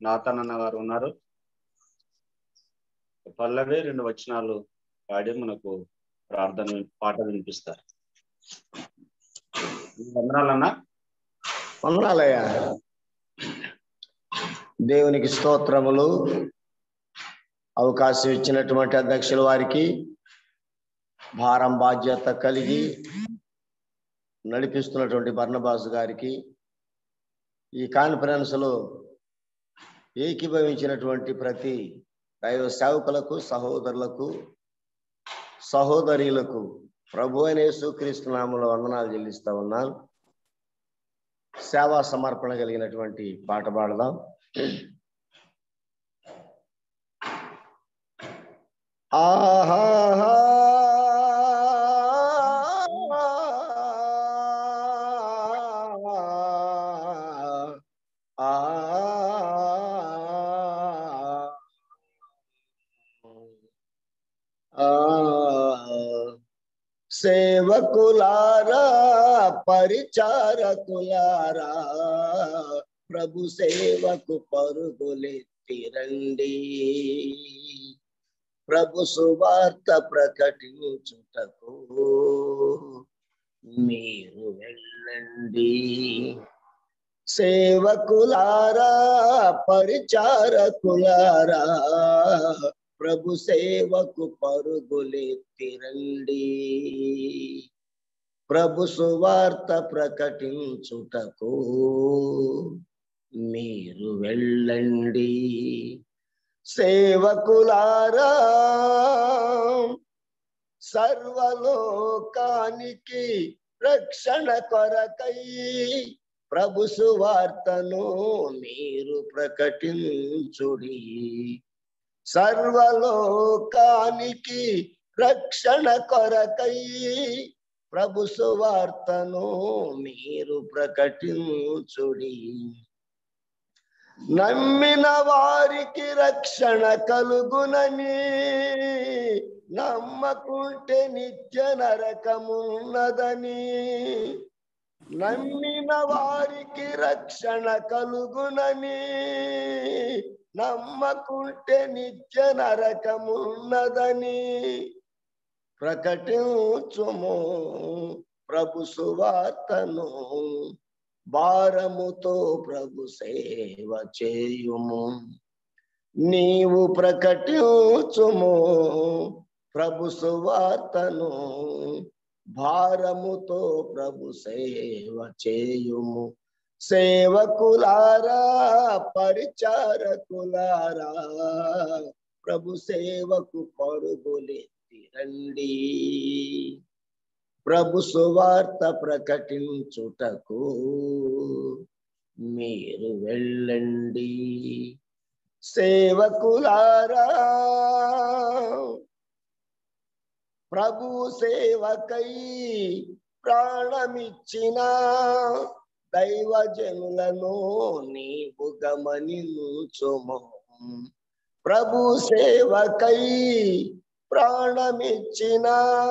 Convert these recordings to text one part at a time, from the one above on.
నాతనన్న గారు ఉన్నారు పల్లవి రెండు వచనాలు పాడి మనకు ప్రార్థన పాట వినిపిస్తారు వందనాలన్నా వందనాలయ్యా దేవునికి స్తోత్రములు అవకాశం ఇచ్చినటువంటి అధ్యక్షుల వారికి భారం బాధ్యత కలిగి నడిపిస్తున్నటువంటి బర్ణబాసు గారికి ఈ కాన్ఫరెన్స్ లో ఏకీభవించినటువంటి ప్రతి దైవ సేవకులకు సహోదరులకు సహోదరులకు ప్రభు అయిన యేసుక్రీస్తు నామంలో వందనాలు చెల్లిస్తా ఉన్నాను సేవా సమర్పణ కలిగినటువంటి పాట పాడదాం ఆహా సేవకులారా పరిచారకులారా ప్రభు సేవకు పరుగులెత్తిరండి ప్రభు సువార్త ప్రకటించుటకు మీరు వెళ్ళండి సేవకులారా పరిచారకులారా ప్రభు సేవకు పరుగులెత్తిరండి ప్రభు సువార్త ప్రకటించుటకు మీరు వెళ్ళండి సేవకులారా సర్వలోకానికి రక్షణ కొరకై ప్రభు సువార్తను మీరు ప్రకటించుడి సర్వలోకానికి రక్షణ కొరకై ప్రభు సువార్తను మీరు ప్రకటించుడి నమ్మిన వారికి రక్షణ కలుగునని నమ్మకుంటే నిత్య నరకమున్నదని నమ్మిన వారికి రక్షణ కలుగునని నమ్మకుంటే నిత్య నరకమున్నదని ప్రకటించుము ప్రభు సువార్తను భారముతో ప్రభు సేవ చేయుము నీవు ప్రకటించుము ప్రభు సువార్తను భారముతో ప్రభు సేవ చేయుము సేవకులారా పరిచారకులారా ప్రభు సేవకు పరుగులెత్తి రండి ప్రభు సువార్త ప్రకటించుటకు మీరు వెళ్ళండి సేవకులారా ప్రభు సేవకై ప్రాణమిచ్చిన దైవజనులను నీవు గమనించుము ప్రభు సేవకై ప్రాణమిచ్చిన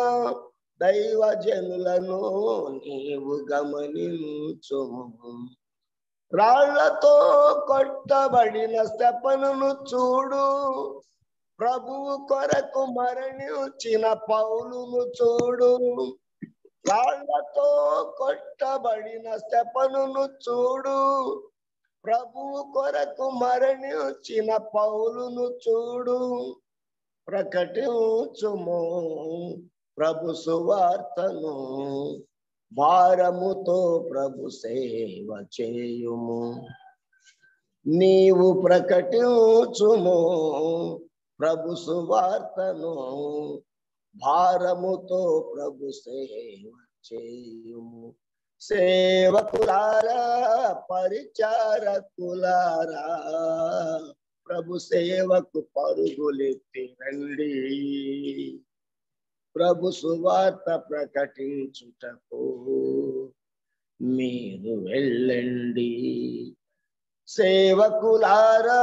దైవజనులను నీవు గమనించుము రాళ్లతో కొట్టబడిన స్తపనును చూడు ప్రభువు కొరకు మరణించిన పౌలును చూడు రాళ్లతో కొట్టబడిన స్తపనును చూడు ప్రభువు కొరకు మరణించిన పౌలును చూడు ప్రకటించుము ప్రభు సువార్తను భారముతో ప్రభు సేవ చేయుము నీవు ప్రకటించుము ప్రభు సువార్తను భారముతో ప్రభు సేవ చేయుము సేవకులారా పరిచారకులారా ప్రభు సేవకు పరుగులెత్తి రండి ప్రభు సువార్త ప్రకటించుటకు మీరు వెళ్ళండి సేవకులారా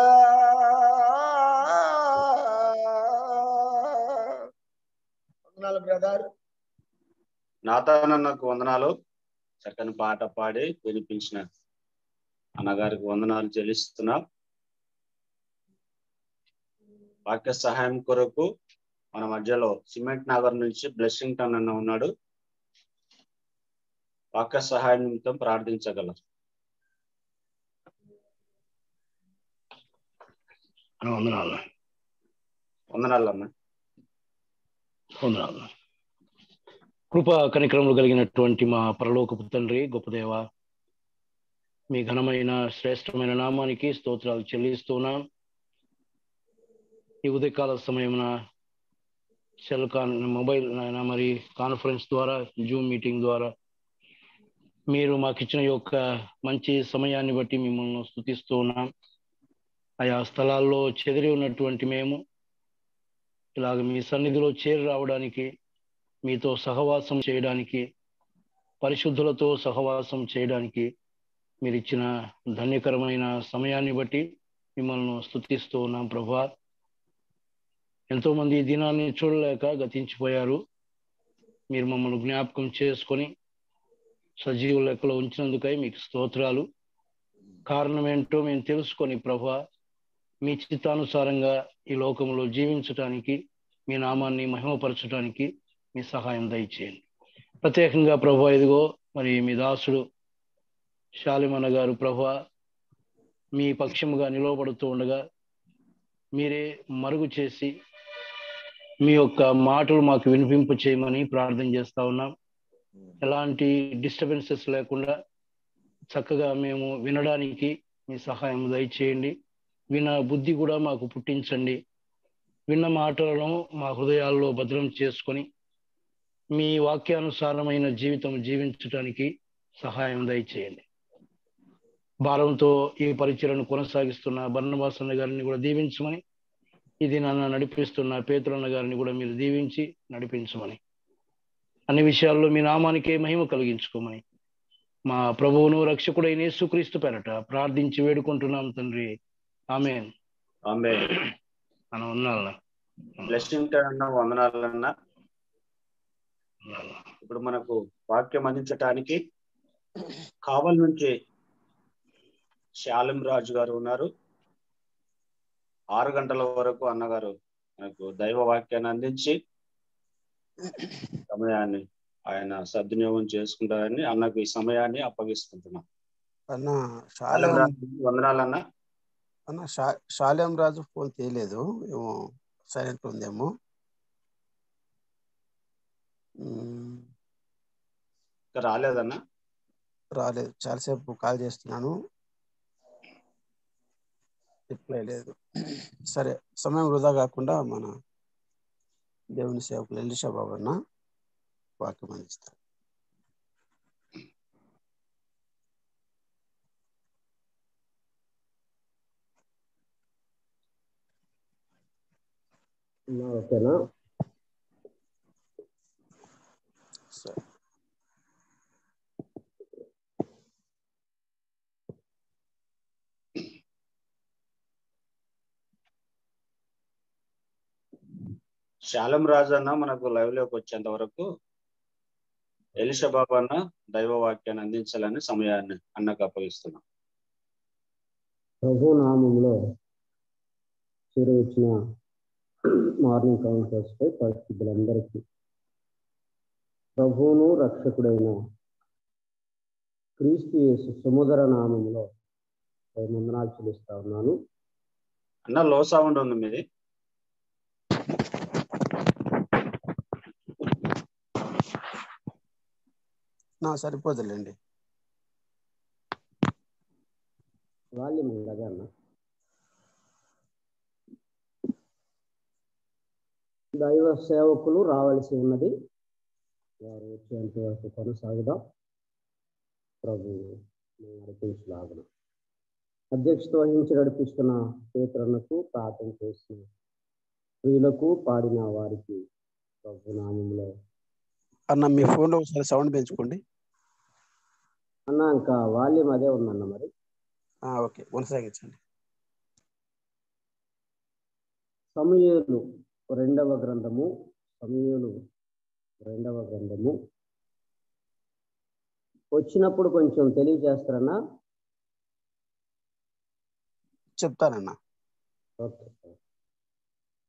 బ్రదర్ నాతానన్నకు వందనాలు చక్కని పాట పాడి వినిపించిన అన్నగారికి వందనాలు చెల్లిస్తున్నాం వాక్య సహాయం కొరకు మన మధ్యలో సిమెంట్ నగర్ నుంచి బ్లెస్సింగ్ టన్ అన్న ఉన్నాడు వాక్య సహాయం నిమిత్తం ప్రార్థించగలరు అన్న వందనాలు వందనాలు అన్న వందనాలు కృప కనిక్రమలు కలిగినటువంటి మా పరలోకపు తండ్రి గొప్ప దేవ మీ ఘనమైన శ్రేష్టమైన నామానికి స్తోత్రాలు చెల్లిస్తున్నాం ఈ ఉదయకాల సమయమున సెల్ కాన్ మొబైల్ నాయన మరి కాన్ఫరెన్స్ ద్వారా జూమ్ మీటింగ్ ద్వారా మీరు మాకు ఇచ్చిన యొక్క మంచి సమయాన్ని బట్టి మిమ్మల్ని స్థుతిస్తూ ఉన్నాం ఆయా స్థలాల్లో చెదిరి ఉన్నటువంటి మేము ఇలాగ మీ సన్నిధిలో చేరి రావడానికి మీతో సహవాసం చేయడానికి పరిశుద్ధులతో సహవాసం చేయడానికి మీరు ఇచ్చిన ధన్యకరమైన సమయాన్ని బట్టి మిమ్మల్ని స్థుతిస్తూ ఉన్నాం ప్రభా ఎంతో మంది ఈ దినాన్ని చూడలేక గతించిపోయారు మీరు మమ్మల్ని జ్ఞాపకం చేసుకొని సజీవ లెక్కలో ఉంచినందుకై మీకు స్తోత్రాలు కారణం ఏంటో మేము తెలుసుకొని ప్రభా మీ చిత్తానుసారంగా ఈ లోకంలో జీవించటానికి మీ నామాన్ని మహిమపరచడానికి మీ సహాయం దయచేయండి ప్రత్యేకంగా ప్రభా ఇదిగో మరి మీ దాసుడు శాలిమన్న గారు ప్రభా మీ పక్షముగా నిలవబడుతూ ఉండగా మీరే మరుగు చేసి మీ యొక్క మాటలు మాకు వినిపింపు చేయమని ప్రార్థన చేస్తా ఉన్నాం ఎలాంటి డిస్టర్బెన్సెస్ లేకుండా చక్కగా మేము వినడానికి మీ సహాయం దయచేయండి విన బుద్ధి కూడా మాకు పుట్టించండి విన్న మాటలను మా హృదయాల్లో భద్రం చేసుకొని మీ వాక్యానుసారమైన జీవితం జీవించడానికి సహాయం దయచేయండి భారంతో ఈ పరిచయను కొనసాగిస్తున్న బర్ణవాసన్న గారిని కూడా దీవించమని ఇది నన్ను నడిపిస్తున్న పేతురన్న గారిని కూడా మీరు దీవించి నడిపించమని అన్ని విషయాల్లో మీ నామానికే మహిమ కలిగించుకోమని మా ప్రభువును రక్షకుడైన యేసుక్రీస్తు పెరట ప్రార్థించి వేడుకుంటున్నాం తండ్రి ఆమె ఆమె మనం ఉన్నాళ్ళ బ్లెస్సింగ్ టన్ అన్న వందనాలు అన్న ఇప్పుడు మనకు వాక్యం అందించటానికి కావల్ నుంచి శాలం రాజు గారు ఉన్నారు ఆరు గంటల వరకు అన్నగారు మనకు దైవ వాక్యాన్ని అందించి సమయాన్ని ఆయన సద్వినియోగం చేసుకుంటారని అన్నకు ఈ సమయాన్ని అప్పగిస్తుంటున్నాం అన్న శాలం శాలేం రాజు వందనాలు అన్న అన్న శా- శాలేం రాజు ఫోన్ తీయలేదు ఏమో సైలెంట్ ఉందేమో మ్మ్, ఇంకా రాలేదన్న రాలేదు చాలాసేపు కాల్ చేస్తున్నాను రిప్లై లేదు సరే సమయం వృధా కాకుండా మన దేవుని సేవకులు ఎల్లిషా బాబు అన్న వాక్యం అందిస్తారు ఓకేనా సరే శాలం రాజు అన్న మనకు లైవ్ లోకి వచ్చేంత వరకు ఎలిషబాబు అన్న దైవ వాక్యాన్ని అందించాలని సమయాన్ని అన్నకు అప్పగిస్తున్నాం ప్రభు నామంలో చేరి వచ్చిన మార్నింగ్ కౌన్సిలర్స్ పై పరిస్థితులందరికీ ప్రభువును రక్షకుడైన క్రీస్తు యేసు సుముదర నామంలో వందనాలు చెల్లిస్తా ఉన్నాను అన్న లో సౌండ్ ఉంది మీది నా సరిపోదులేండి వాల్యూమ్ ఇలాగే అన్న దైవ సేవకులు రావాల్సి ఉన్నది వారు వచ్చేంత వరకు కొనసాగుదాం ప్రభు నడిపించలాగన అధ్యక్షత వహించి నడిపిస్తున్న పేతురన్నకు ప్రార్థన చేసిన స్త్రీలకు పాడిన వారికి ప్రభు నామంలో అన్న మీ ఫోన్లో ఒకసారి సౌండ్ పెంచుకోండి అన్న ఇంకా వాల్యూమ్ అదే ఉందన్న మరి ఆ, ఓకే కొనసాగించండి సమయలు రెండవ గ్రంథము సమయలు రెండవ గ్రంథము వచ్చినప్పుడు కొంచెం తెలియజేస్తారన్నా చెప్తానన్నా ఓకే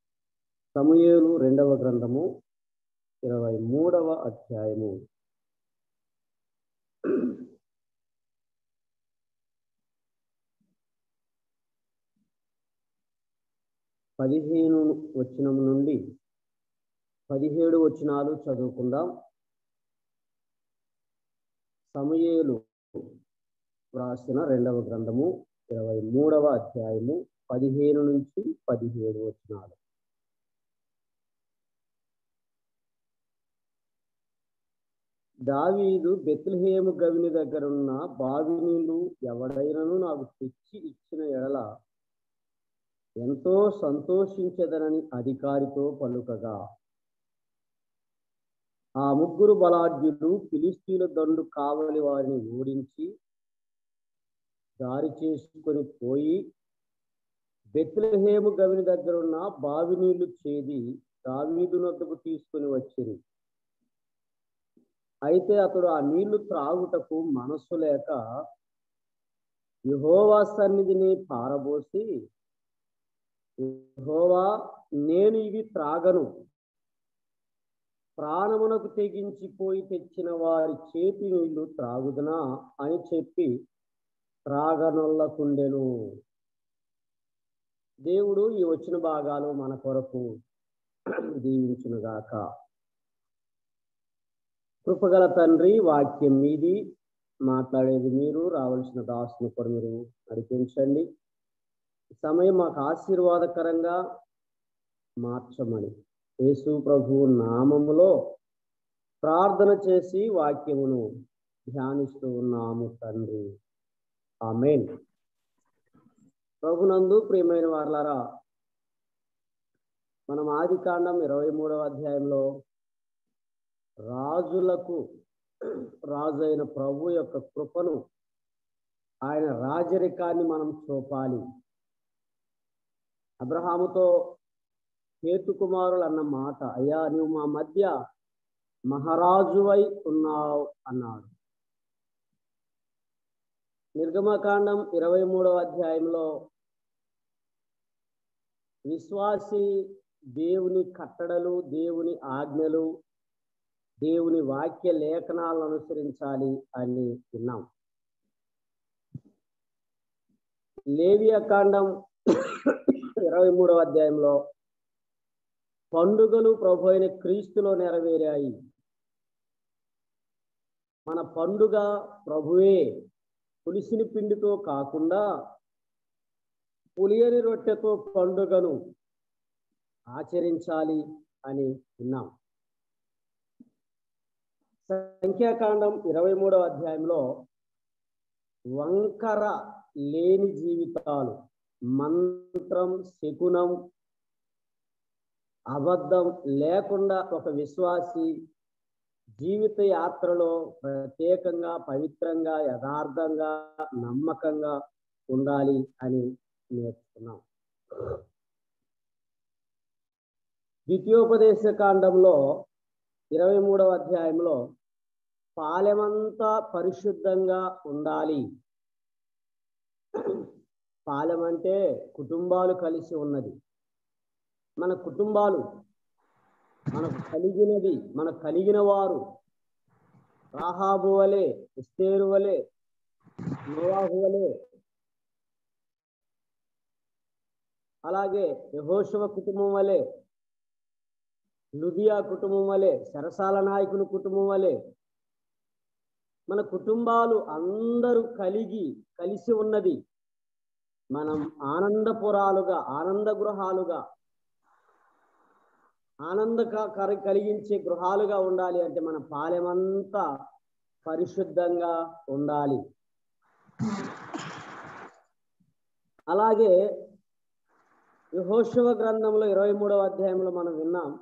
సమూయేలు రెండవ గ్రంథము ఇరవై మూడవ అధ్యాయము పదిహేను వచనం నుండి పదిహేడు వచనాలు చదువుకుందాం సమూయేలు వ్రాసిన రెండవ గ్రంథము ఇరవై మూడవ అధ్యాయము పదిహేను నుంచి పదిహేడు వచనాలు దావీదు బెత్లహేము గవిని దగ్గరున్న బావి నీళ్లు ఎవడైనను నాకు తెచ్చి ఇచ్చిన ఎడల ఎంతో సంతోషించదనని అధికారితో పలుకగా ఆ ముగ్గురు బలాఢ్యులు ఫిలిస్తీన్ల దండు కావలి వారిని ఓడించి దారి చేసుకొని పోయి బెత్లహేము గవిని దగ్గరున్న బావి నీళ్లు చేది దావీదు నొద్దకు తీసుకుని వచ్చింది అయితే అతడు ఆ నీళ్లు త్రాగుటకు మనస్సు లేక యహోవా సన్నిధిని పారబోసి యహోవా నేను ఇవి త్రాగను ప్రాణమునకు తెగించిపోయి తెచ్చిన వారి చేతి నీళ్లు త్రాగుదునా అని చెప్పి త్రాగనొల్లకుండెను దేవుడు ఈ వచ్చిన భాగాలు మన కొరకు దీవించునుగాక కృపగల తండ్రి వాక్యం మీది మాట్లాడేది మీరు రావాల్సిన దాసుని కూడా మీరు నడిపించండి సమయం మాకు ఆశీర్వాదకరంగా మార్చమని యేసు ప్రభు నామములో ప్రార్థన చేసి వాక్యమును ధ్యానిస్తూ ఉన్నాము తండ్రి ఆమెన్ ప్రభునందు ప్రియమైన వార్లారా మనం ఆది కాండం ఇరవై మూడవ అధ్యాయంలో రాజులకు రాజు అయిన ప్రభు యొక్క కృపను ఆయన రాజరికాన్ని మనం చూపాలి అబ్రహాముతో హేతు కుమారులు అన్న మాట అయ్యా నువ్వు మా మధ్య మహారాజువై ఉన్నావు అన్నాడు నిర్గమకాండం ఇరవై మూడవ అధ్యాయంలో విశ్వాసి దేవుని కట్టడలు దేవుని ఆజ్ఞలు దేవుని వాక్య లేఖనాలను అనుసరించాలి అని విన్నాం లేవియ కాండం ఇరవై మూడవ అధ్యాయంలో పండుగలు ప్రభు అయిన క్రీస్తులో నెరవేరాయి మన పండుగ ప్రభువే పులిసిన పిండితో కాకుండా పులియని రొట్టెతో పండుగను ఆచరించాలి అని విన్నాం సంఖ్యాకాండం ఇరవై మూడవ అధ్యాయంలో వంకర లేని జీవితాలు మంత్రం శకునం అబద్ధం లేకుండా ఒక విశ్వాసి జీవిత యాత్రలో ప్రత్యేకంగా పవిత్రంగా యథార్థంగా నమ్మకంగా ఉండాలి అని నేర్చుకున్నాం ద్వితీయోపదేశ కాండంలో ఇరవై మూడవ అధ్యాయంలో పాలెమంతా పరిశుద్ధంగా ఉండాలి పాలెం అంటే కుటుంబాలు కలిసి ఉన్నది మన కుటుంబాలు మనకు కలిగినది మనకు కలిగిన వారు రాహాబు వలె ఇస్తేరు వలె నోవాహు వలె అలాగే యహోశవ కుటుంబం వలె లుదియా కుటుంబం వలె సరసాల నాయకుని కుటుంబం వలె మన కుటుంబాలు అందరూ కలిగి కలిసి ఉన్నది మనం ఆనందపురాలుగా ఆనంద గృహాలుగా ఆనంద కలిగించే గృహాలుగా ఉండాలి అంటే మన పాలెమంతా పరిశుద్ధంగా ఉండాలి అలాగే యహోశవ గ్రంథంలో ఇరవై మూడవ అధ్యాయంలో మనం విన్నాం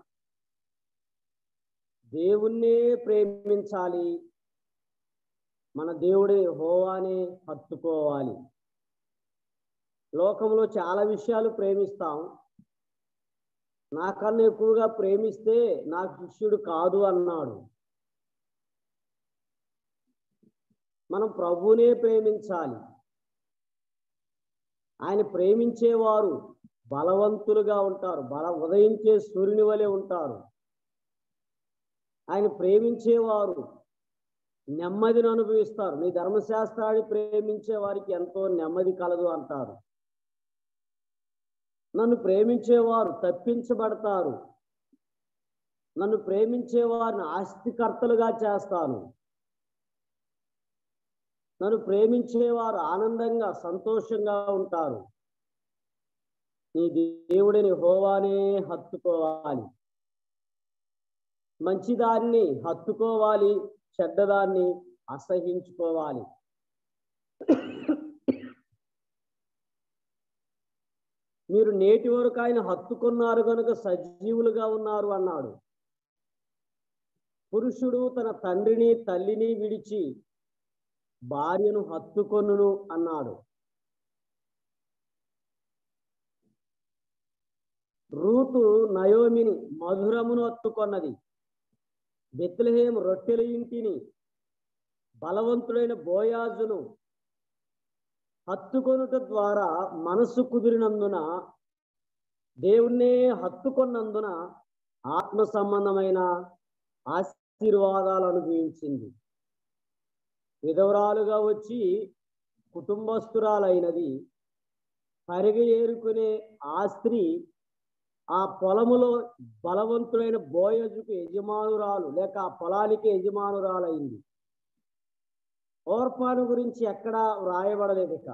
దేవుణ్ణే ప్రేమించాలి మన దేవుడే హోవానే హత్తుకోవాలి లోకంలో చాలా విషయాలు ప్రేమిస్తాం నాకన్నా ఎక్కువగా ప్రేమిస్తే నాకు శిష్యుడు కాదు అన్నాడు మనం ప్రభునే ప్రేమించాలి ఆయన ప్రేమించేవారు బలవంతులుగా ఉంటారు బల ఉదయించే సూర్యుని వలె ఉంటారు ఆయన ప్రేమించేవారు నెమ్మదిని అనుభవిస్తారు నీ ధర్మశాస్త్రాన్ని ప్రేమించే వారికి ఎంతో నెమ్మది కలదు అంటారు నన్ను ప్రేమించేవారు తప్పించబడతారు నన్ను ప్రేమించే వారిని ఆస్తికర్తలుగా చేస్తాను నన్ను ప్రేమించేవారు ఆనందంగా సంతోషంగా ఉంటారు నీ దేవుడిని హోవానే హత్తుకోవాలి మంచిదాన్ని హత్తుకోవాలి చెడ్డదాన్ని అసహించుకోవాలి మీరు నేటి వరకు ఆయన హత్తుకున్నారు కనుక సజీవులుగా ఉన్నారు అన్నాడు పురుషుడు తన తండ్రిని తల్లిని విడిచి భార్యను హత్తుకొనును అన్నాడు రూతు నయోమిని మధురమును హత్తుకొన్నది బెత్లహేం రొట్టెల ఇంటిని బలవంతుడైన బోయాజును హత్తుకొనుట ద్వారా మనసు కుదిరినందున దేవుణ్ణే హత్తుకొన్నందున ఆత్మ సంబంధమైన ఆశీర్వాదాలు అనుభవించింది విధవరాలుగా వచ్చి కుటుంబస్తురాలైనది పరిగ ఏరుకునే ఆ స్త్రీ ఆ పొలములో బలవంతుడైన బోయజుకు యజమానురాలు లేక ఆ పొలానికి యజమానురాలైంది ఓర్పాను గురించి ఎక్కడా వ్రాయబడలేదు ఇక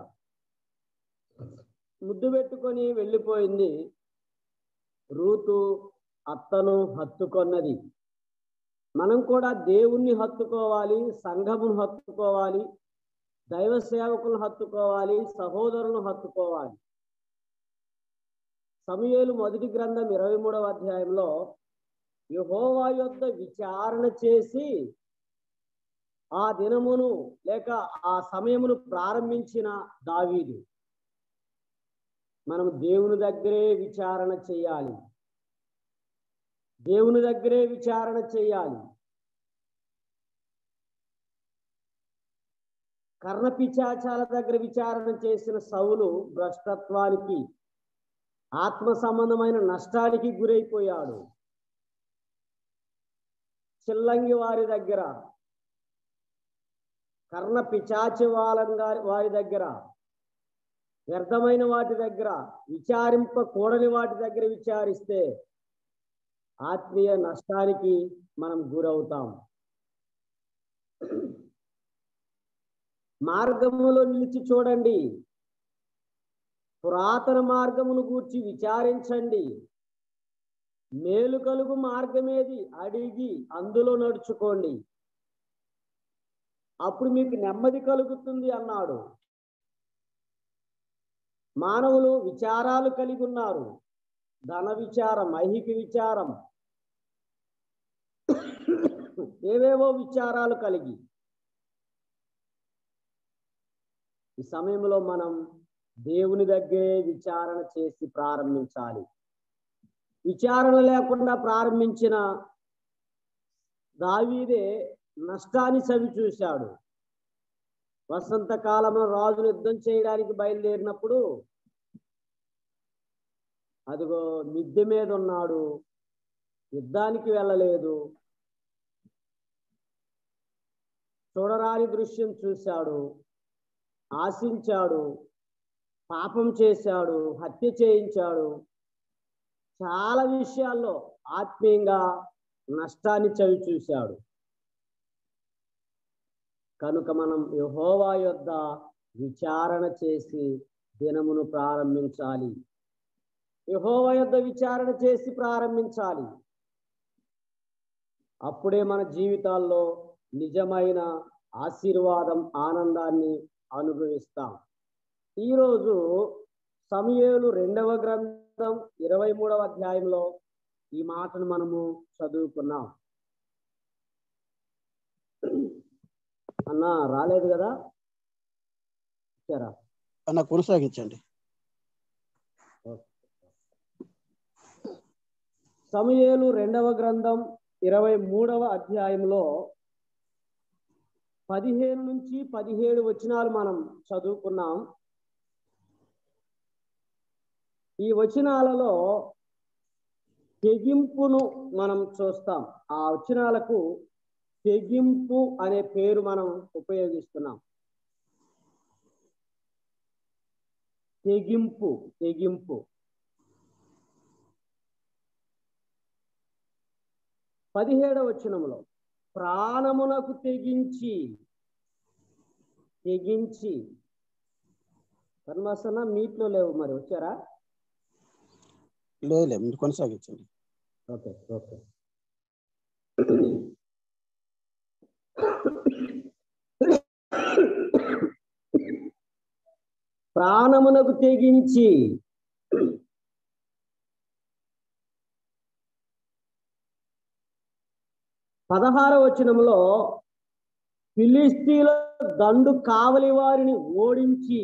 ముద్దు పెట్టుకొని వెళ్ళిపోయింది రూతు అత్తను హత్తుకొన్నది మనం కూడా దేవుణ్ణి హత్తుకోవాలి సంఘమును హత్తుకోవాలి దైవ సేవకులను హత్తుకోవాలి సహోదరులను హత్తుకోవాలి సమయలు మొదటి గ్రంథం ఇరవై మూడవ అధ్యాయంలో యహోవా యొద్ద విచారణ చేసి ఆ దినమును లేక ఆ సమయమును ప్రారంభించిన దావీదు మనం దేవుని దగ్గరే విచారణ చేయాలి దేవుని దగ్గరే విచారణ చేయాలి కర్ణపిచాచాల దగ్గర విచారణ చేసిన సౌలు భ్రష్టత్వానికి ఆత్మ సంబంధమైన నష్టానికి గురైపోయాడు చిల్లంగి వారి దగ్గర కర్ణ పిచాచి వాలంగా వారి దగ్గర వ్యర్థమైన వాటి దగ్గర విచారింపకూడని వాటి దగ్గర విచారిస్తే ఆత్మీయ నష్టానికి మనం గురవుతాం మార్గములో నిలిచి చూడండి పురాతన మార్గమును గూర్చి విచారించండి మేలు కలుగు మార్గమేది అడిగి అందులో నడుచుకోండి అప్పుడు మీకు నెమ్మది కలుగుతుంది అన్నాడు మానవులు విచారాలు కలిగి ఉన్నారు ధన విచారం ఐహిక విచారం ఏవేవో విచారాలు కలిగి ఈ సమయంలో మనం దేవుని దగ్గరే విచారణ చేసి ప్రారంభించాలి విచారణ లేకుండా ప్రారంభించిన దావీదే నష్టాన్ని చవి చూశాడు వసంతకాలంలో రాజులు యుద్ధం చేయడానికి బయలుదేరినప్పుడు అదిగో మిద్దె మీద ఉన్నాడు యుద్ధానికి వెళ్ళలేదు చూడరాని దృశ్యం చూశాడు ఆశించాడు పాపం చేశాడు హత్య చేయించాడు చాలా విషయాల్లో ఆత్మీయంగా నష్టాన్ని చవి చూశాడు కనుక మనం యహోవా యొద్ద విచారణ చేసి దినమును ప్రారంభించాలి యహోవా యొద్ద విచారణ చేసి ప్రారంభించాలి అప్పుడే మన జీవితాల్లో నిజమైన ఆశీర్వాదం ఆనందాన్ని అనుభవిస్తాం ఈరోజు సమయేలు రెండవ గ్రంథం ఇరవై మూడవ అధ్యాయంలో ఈ మాటను మనము చదువుకున్నాం అన్న రాలేదు కదా ఇచ్చారా అన్న కొనసాగించండి సమయేలు రెండవ గ్రంథం ఇరవై మూడవ అధ్యాయంలో పదిహేను నుంచి పదిహేడు వచనాలు మనం చదువుకున్నాం ఈ వచనాలలో తెగింపును మనం చూస్తాం ఆ వచనాలకు తెగింపు అనే పేరు మనం ఉపయోగిస్తున్నాం తెగింపు తెగింపు పదిహేడవ వచనములో ప్రాణమునకు తెగించి తెగించి పరమాసన మీట్లో లేవు మరి వచ్చారా లేదు మీరు కొనసాగించండి ఓకే ఓకే ప్రాణమునకు తెగించి పదహార వచనంలో ఫిలిస్తీన్ల దండు కావలి వారిని ఓడించి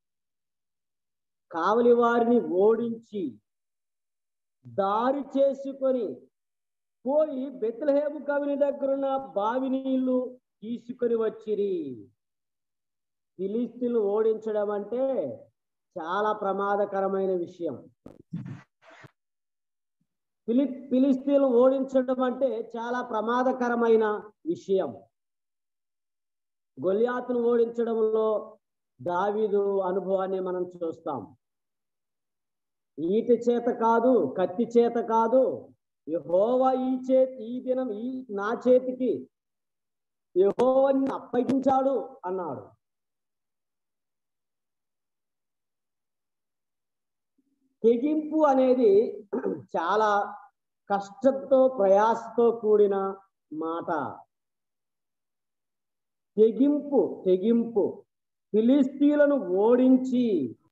కావలి వారిని ఓడించి దారి చేసుకొని పోయి బెత్లహేము కవిని దగ్గరున్న బావి నీళ్లు తీసుకొని వచ్చిరి ఫిలిస్తీన్లు ఓడించడం అంటే చాలా ప్రమాదకరమైన విషయం ఫిలి ఫిలిస్తీన్లు ఓడించడం అంటే చాలా ప్రమాదకరమైన విషయం గొల్యాతును ఓడించడంలో దావీదు అనుభవాన్ని మనం చూస్తాం ఈటి చేత కాదు కత్తి చేత కాదు యహోవా ఈ చేతి ఈ దినం ఈ నా చేతికి యహోవని అప్పగించాడు అన్నాడు తెగింపు అనేది చాలా కష్టంతో ప్రయాసతో కూడిన మాట తెగింపు తెగింపు ఫిలిస్తీన్లను ఓడించి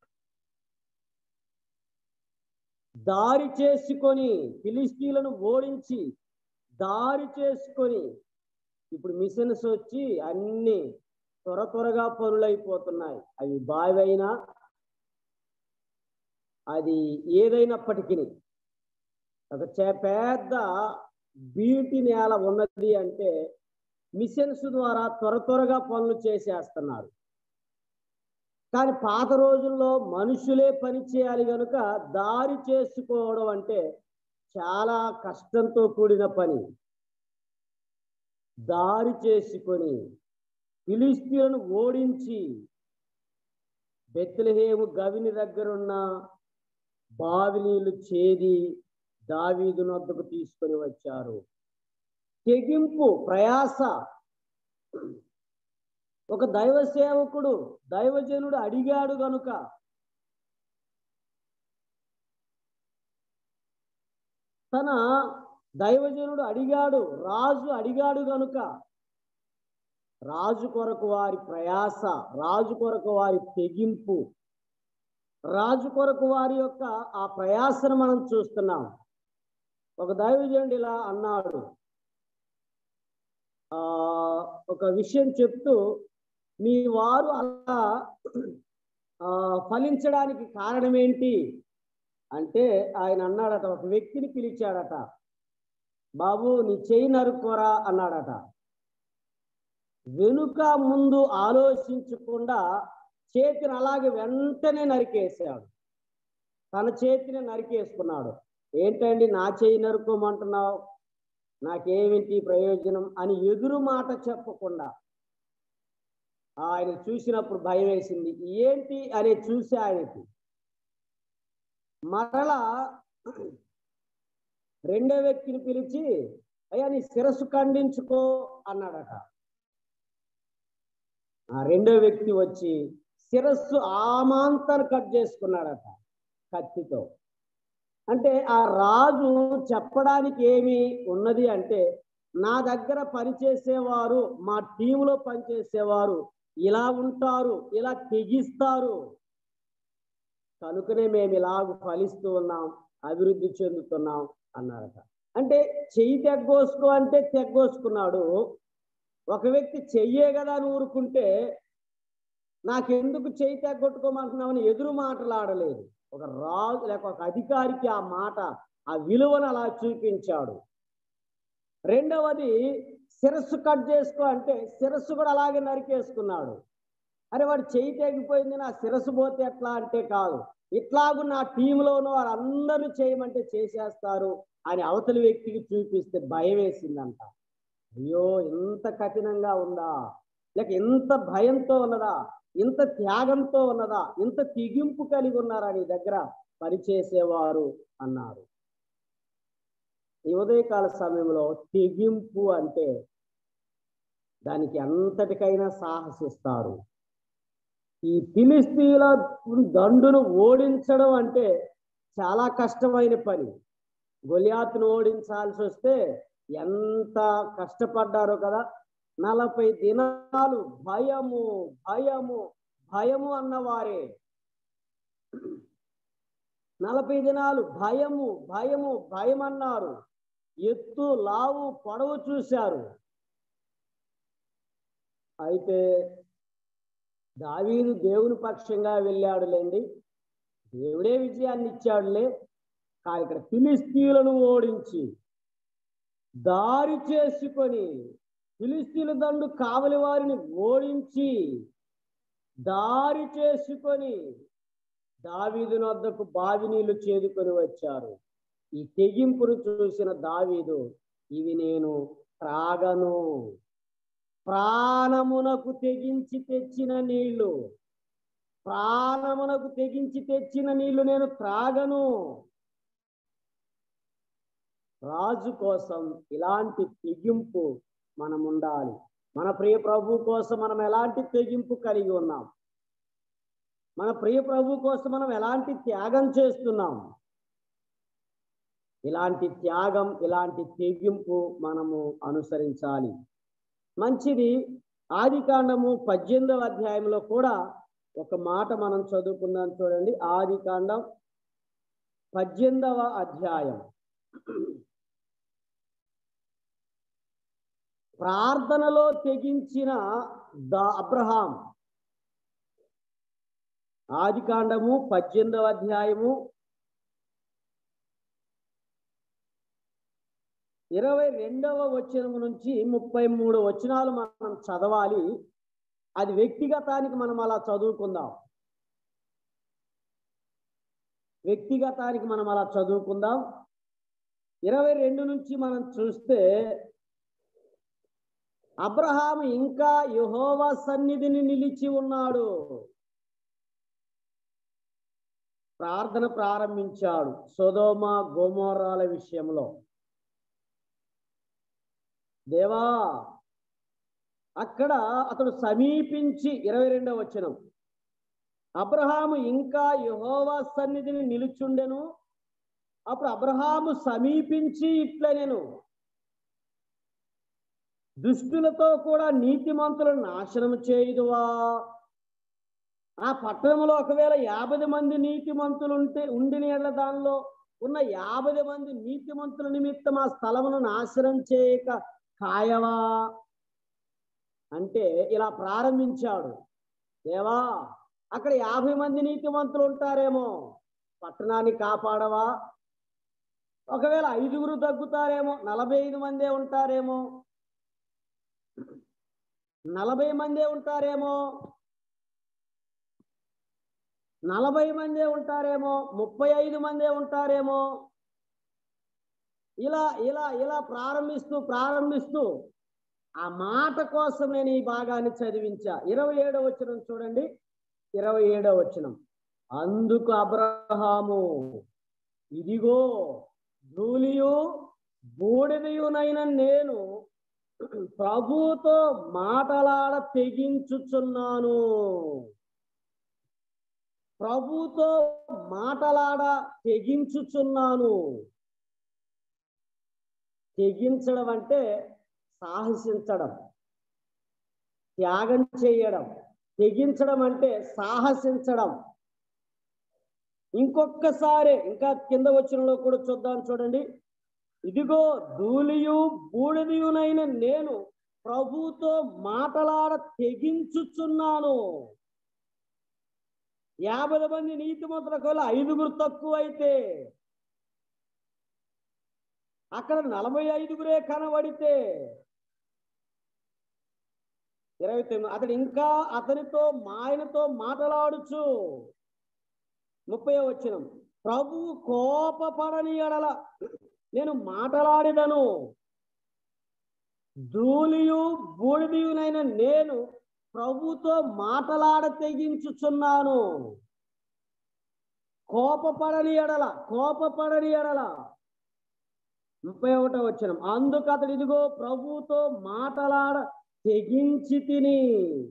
దారి చేసుకొని ఫిలిస్తీన్లను ఓడించి దారి చేసుకొని ఇప్పుడు మిషన్స్ వచ్చి అన్ని త్వర త్వరగా పనులైపోతున్నాయి అవి బావి అయినా అది ఏదైనప్పటికీ ఒక చే- పెద్ద బీటి నేల ఉన్నది అంటే మిషన్స్ ద్వారా త్వర త్వరగా పనులు చేసేస్తున్నారు కానీ పాత రోజుల్లో మనుషులే పని చేయాలి కనుక దారి చేసుకోవడం అంటే చాలా కష్టంతో కూడిన పని దారి చేసుకొని ఫిలిస్తీన్లను ఓడించి బెత్లహేము గవిని దగ్గరున్న బావి నీళ్లు చేది దావీదు నొద్దకు తీసుకొని వచ్చారు తెగింపు ప్రయాస ఒక దైవ సేవకుడు దైవజనుడు అడిగాడు గనుక తన దైవజనుడు అడిగాడు రాజు అడిగాడు గనుక రాజు కొరకు వారి ప్రయాస రాజు కొరకు వారి తెగింపు రాజు కొరకు వారి యొక్క ఆ ప్రయాసను మనం చూస్తున్నాం ఒక దైవజనుడు ఇలా అన్నాడు ఆ ఒక విషయం చెప్తూ మీ వారు అలా ఆ, ఫలించడానికి కారణం ఏంటి అంటే ఆయన అన్నాడట ఒక వ్యక్తిని పిలిచాడట బాబు నీ చేయి నరుక్కోరా అన్నాడట వెనుక ముందు ఆలోచించకుండా చేతిని అలాగే వెంటనే నరికేసాడు తన చేతిని నరికేసుకున్నాడు ఏంటండి నా చేయి నరుక్కోమంటున్నావు నాకేమిటి ప్రయోజనం అని ఎదురు మాట చెప్పకుండా ఆయన చూసినప్పుడు భయం వేసింది ఏంటి అని చూసి ఆయనకి మరలా రెండో వ్యక్తిని పిలిచి అయ్యా నీ శిరస్సు ఖండించుకో అన్నాడట ఆ రెండో వ్యక్తి వచ్చి శిరస్సు ఆమాంతను కట్ చేసుకున్నాడట కత్తితో అంటే ఆ రాజు చెప్పడానికి ఏమి ఉన్నది అంటే నా దగ్గర పనిచేసేవారు మా టీంలో పనిచేసేవారు ఇలా ఉంటారు ఇలా తెగిస్తారు కనుకనే మేము ఇలాగ ఫలిస్తూ ఉన్నాం అభివృద్ధి చెందుతున్నాం అన్నారట అంటే చెయ్యి తెగ్గోసుకో అంటే తెగ్గోసుకున్నాడు ఒక వ్యక్తి చెయ్యే కదా అని ఊరుకుంటే నాకెందుకు చెయ్యి తెగ్గొట్టుకోమంటున్నామని ఎదురు మాటలాడలేదు ఒక రాజు లేక ఒక అధికారికి ఆ మాట ఆ విలువను అలా చూపించాడు రెండవది శిరస్సు కట్ చేసుకో అంటే శిరస్సు కూడా అలాగే నరికేసుకున్నాడు అరే వాడు చెయ్యి తెగిపోయింది నా శిరస్సు పోతే ఎట్లా అంటే కాదు ఇట్లాగు నా టీంలో ఉన్న వారందరూ చేయమంటే చేసేస్తారు అని అవతలి వ్యక్తికి చూపిస్తే భయం వేసిందంట అయ్యో ఇంత కఠినంగా ఉందా లేక ఇంత భయంతో ఉన్నదా ఇంత త్యాగంతో ఉన్నదా ఇంత తెగింపు కలిగి ఉన్నారా నీ దగ్గర పనిచేసేవారు అన్నారు ఈ ఉదయకాల సమయంలో తెగింపు అంటే దానికి అంతటికైనా సాహసిస్తారు ఈ ఫిలిస్తీన్ల దండును ఓడించడం అంటే చాలా కష్టమైన పని గొలియాతును ఓడించాల్సి వస్తే ఎంత కష్టపడ్డారో కదా నలభై దినాలు భయము భయము భయము అన్నవారే నలభై దినాలు భయము భయము భయం అన్నారు ఎత్తు లావు పొడవు చూశారు అయితే దావీదు దేవుని పక్షంగా వెళ్ళాడులేండి దేవుడే విజయాన్ని ఇచ్చాడులే కానీ ఇక్కడ ఫిలిస్తీన్లను ఓడించి దారి చేసుకొని ఫిలిస్తీన్ల దండు కావలి వారిని ఓడించి దారి చేసుకొని దావీదు వద్దకు బావి నీళ్లు చేదుకొని వచ్చారు ఈ తెగింపును చూసిన దావీదు ఇవి నేను త్రాగను ప్రాణమునకు తెగించి తెచ్చిన నీళ్లు ప్రాణమునకు తెగించి తెచ్చిన నీళ్లు నేను త్రాగను రాజు కోసం ఇలాంటి తెగింపు మనం ఉండాలి మన ప్రియ ప్రభు కోసం మనం ఎలాంటి తెగింపు కలిగి ఉన్నాం మన ప్రియ ప్రభు కోసం మనం ఎలాంటి త్యాగం చేస్తున్నాం ఇలాంటి త్యాగం ఇలాంటి తెగింపు మనము అనుసరించాలి మంచిది ఆది కాండము పద్దెనిమిదవ అధ్యాయంలో కూడా ఒక మాట మనం చదువుకుందాం చూడండి ఆది కాండం పద్దెనిమిదవ అధ్యాయం ప్రార్థనలో తెగించిన ద అబ్రహాం ఆది కాండము పద్దెనిమిదవ అధ్యాయము ఇరవై రెండవ వచనం నుంచి ముప్పై మూడు వచనాలు మనం చదవాలి అది వ్యక్తిగతానికి మనం అలా చదువుకుందాం వ్యక్తిగతానికి మనం అలా చదువుకుందాం ఇరవై రెండు నుంచి మనం చూస్తే అబ్రహాం ఇంకా యహోవా సన్నిధిని నిలిచి ఉన్నాడు ప్రార్థన ప్రారంభించాడు సొదోమ గోమోరాల విషయంలో దేవా అక్కడ అతడు సమీపించి ఇరవై రెండవ వచనం అబ్రహాము ఇంకా యహోవా సన్నిధిని నిలుచుండెను అప్పుడు అబ్రహాము సమీపించి ఇట్లా నేను దుష్టులతో కూడా నీతిమంతులను నాశనం చేయుదువా ఆ పట్టణంలో ఒకవేళ యాభై మంది నీతిమంతులు ఉంటే ఉండిన ఎడల దానిలో ఉన్న యాభై మంది నీతిమంతుల నిమిత్తం ఆ స్థలమును నాశనం చేయక కాయవా అంటే ఇలా ప్రారంభించాడు దేవా అక్కడ యాభై మంది నీతిమంతులు ఉంటారేమో పట్టణాన్ని కాపాడవా ఒకవేళ ఐదుగురు తగ్గుతారేమో నలభై ఐదు మందే ఉంటారేమో నలభై మందే ఉంటారేమో నలభై మందే ఉంటారేమో ముప్పై ఐదు మందే ఉంటారేమో ఇలా ఇలా ఇలా ప్రారంభిస్తూ ప్రారంభిస్తూ ఆ మాట కోసం నేను ఈ భాగాన్ని చదివించా ఇరవై ఏడవ వచనం చూడండి ఇరవై ఏడవ వచనం అందుకు అబ్రహాము ఇదిగో ధూళియు బూడిదయునైన నేను ప్రభుతో మాటలాడ తెగించుచున్నాను ప్రభుతో మాటలాడ తెగించుచున్నాను తెగించడం అంటే సాహసించడం త్యాగం చేయడం తెగించడం అంటే సాహసించడం ఇంకొక్కసారి ఇంకా కింద వచ్చినలో కూడా చూద్దాం చూడండి ఇదిగో ధూళియు బూడిదియునైన నేను ప్రభుతో మాటలాడ తెగించుచున్నాను యాభై మంది నీతిమంతులకు వల్ల ఐదుగురు తక్కువైతే అక్కడ నలభై ఐదుగురే కనబడితే ఇరవై తొమ్మిది అతడు ఇంకా అతనితో మా ఆయనతో మాటలాడుచు ముప్పై వచ్చినం ప్రభువు కోపపడని ఎడల నేను మాటలాడిదను ధూళియు బూడిదియునైన నేను ప్రభుతో మాటలాడ తెగించుచున్నాను కోపపడని ఎడల కోపపడని ఎడల ముప్పై ఒకటో వచ్చిన అందుకు అతడు ఇదిగో ప్రభుతో మాటలాడ తెగించి తిని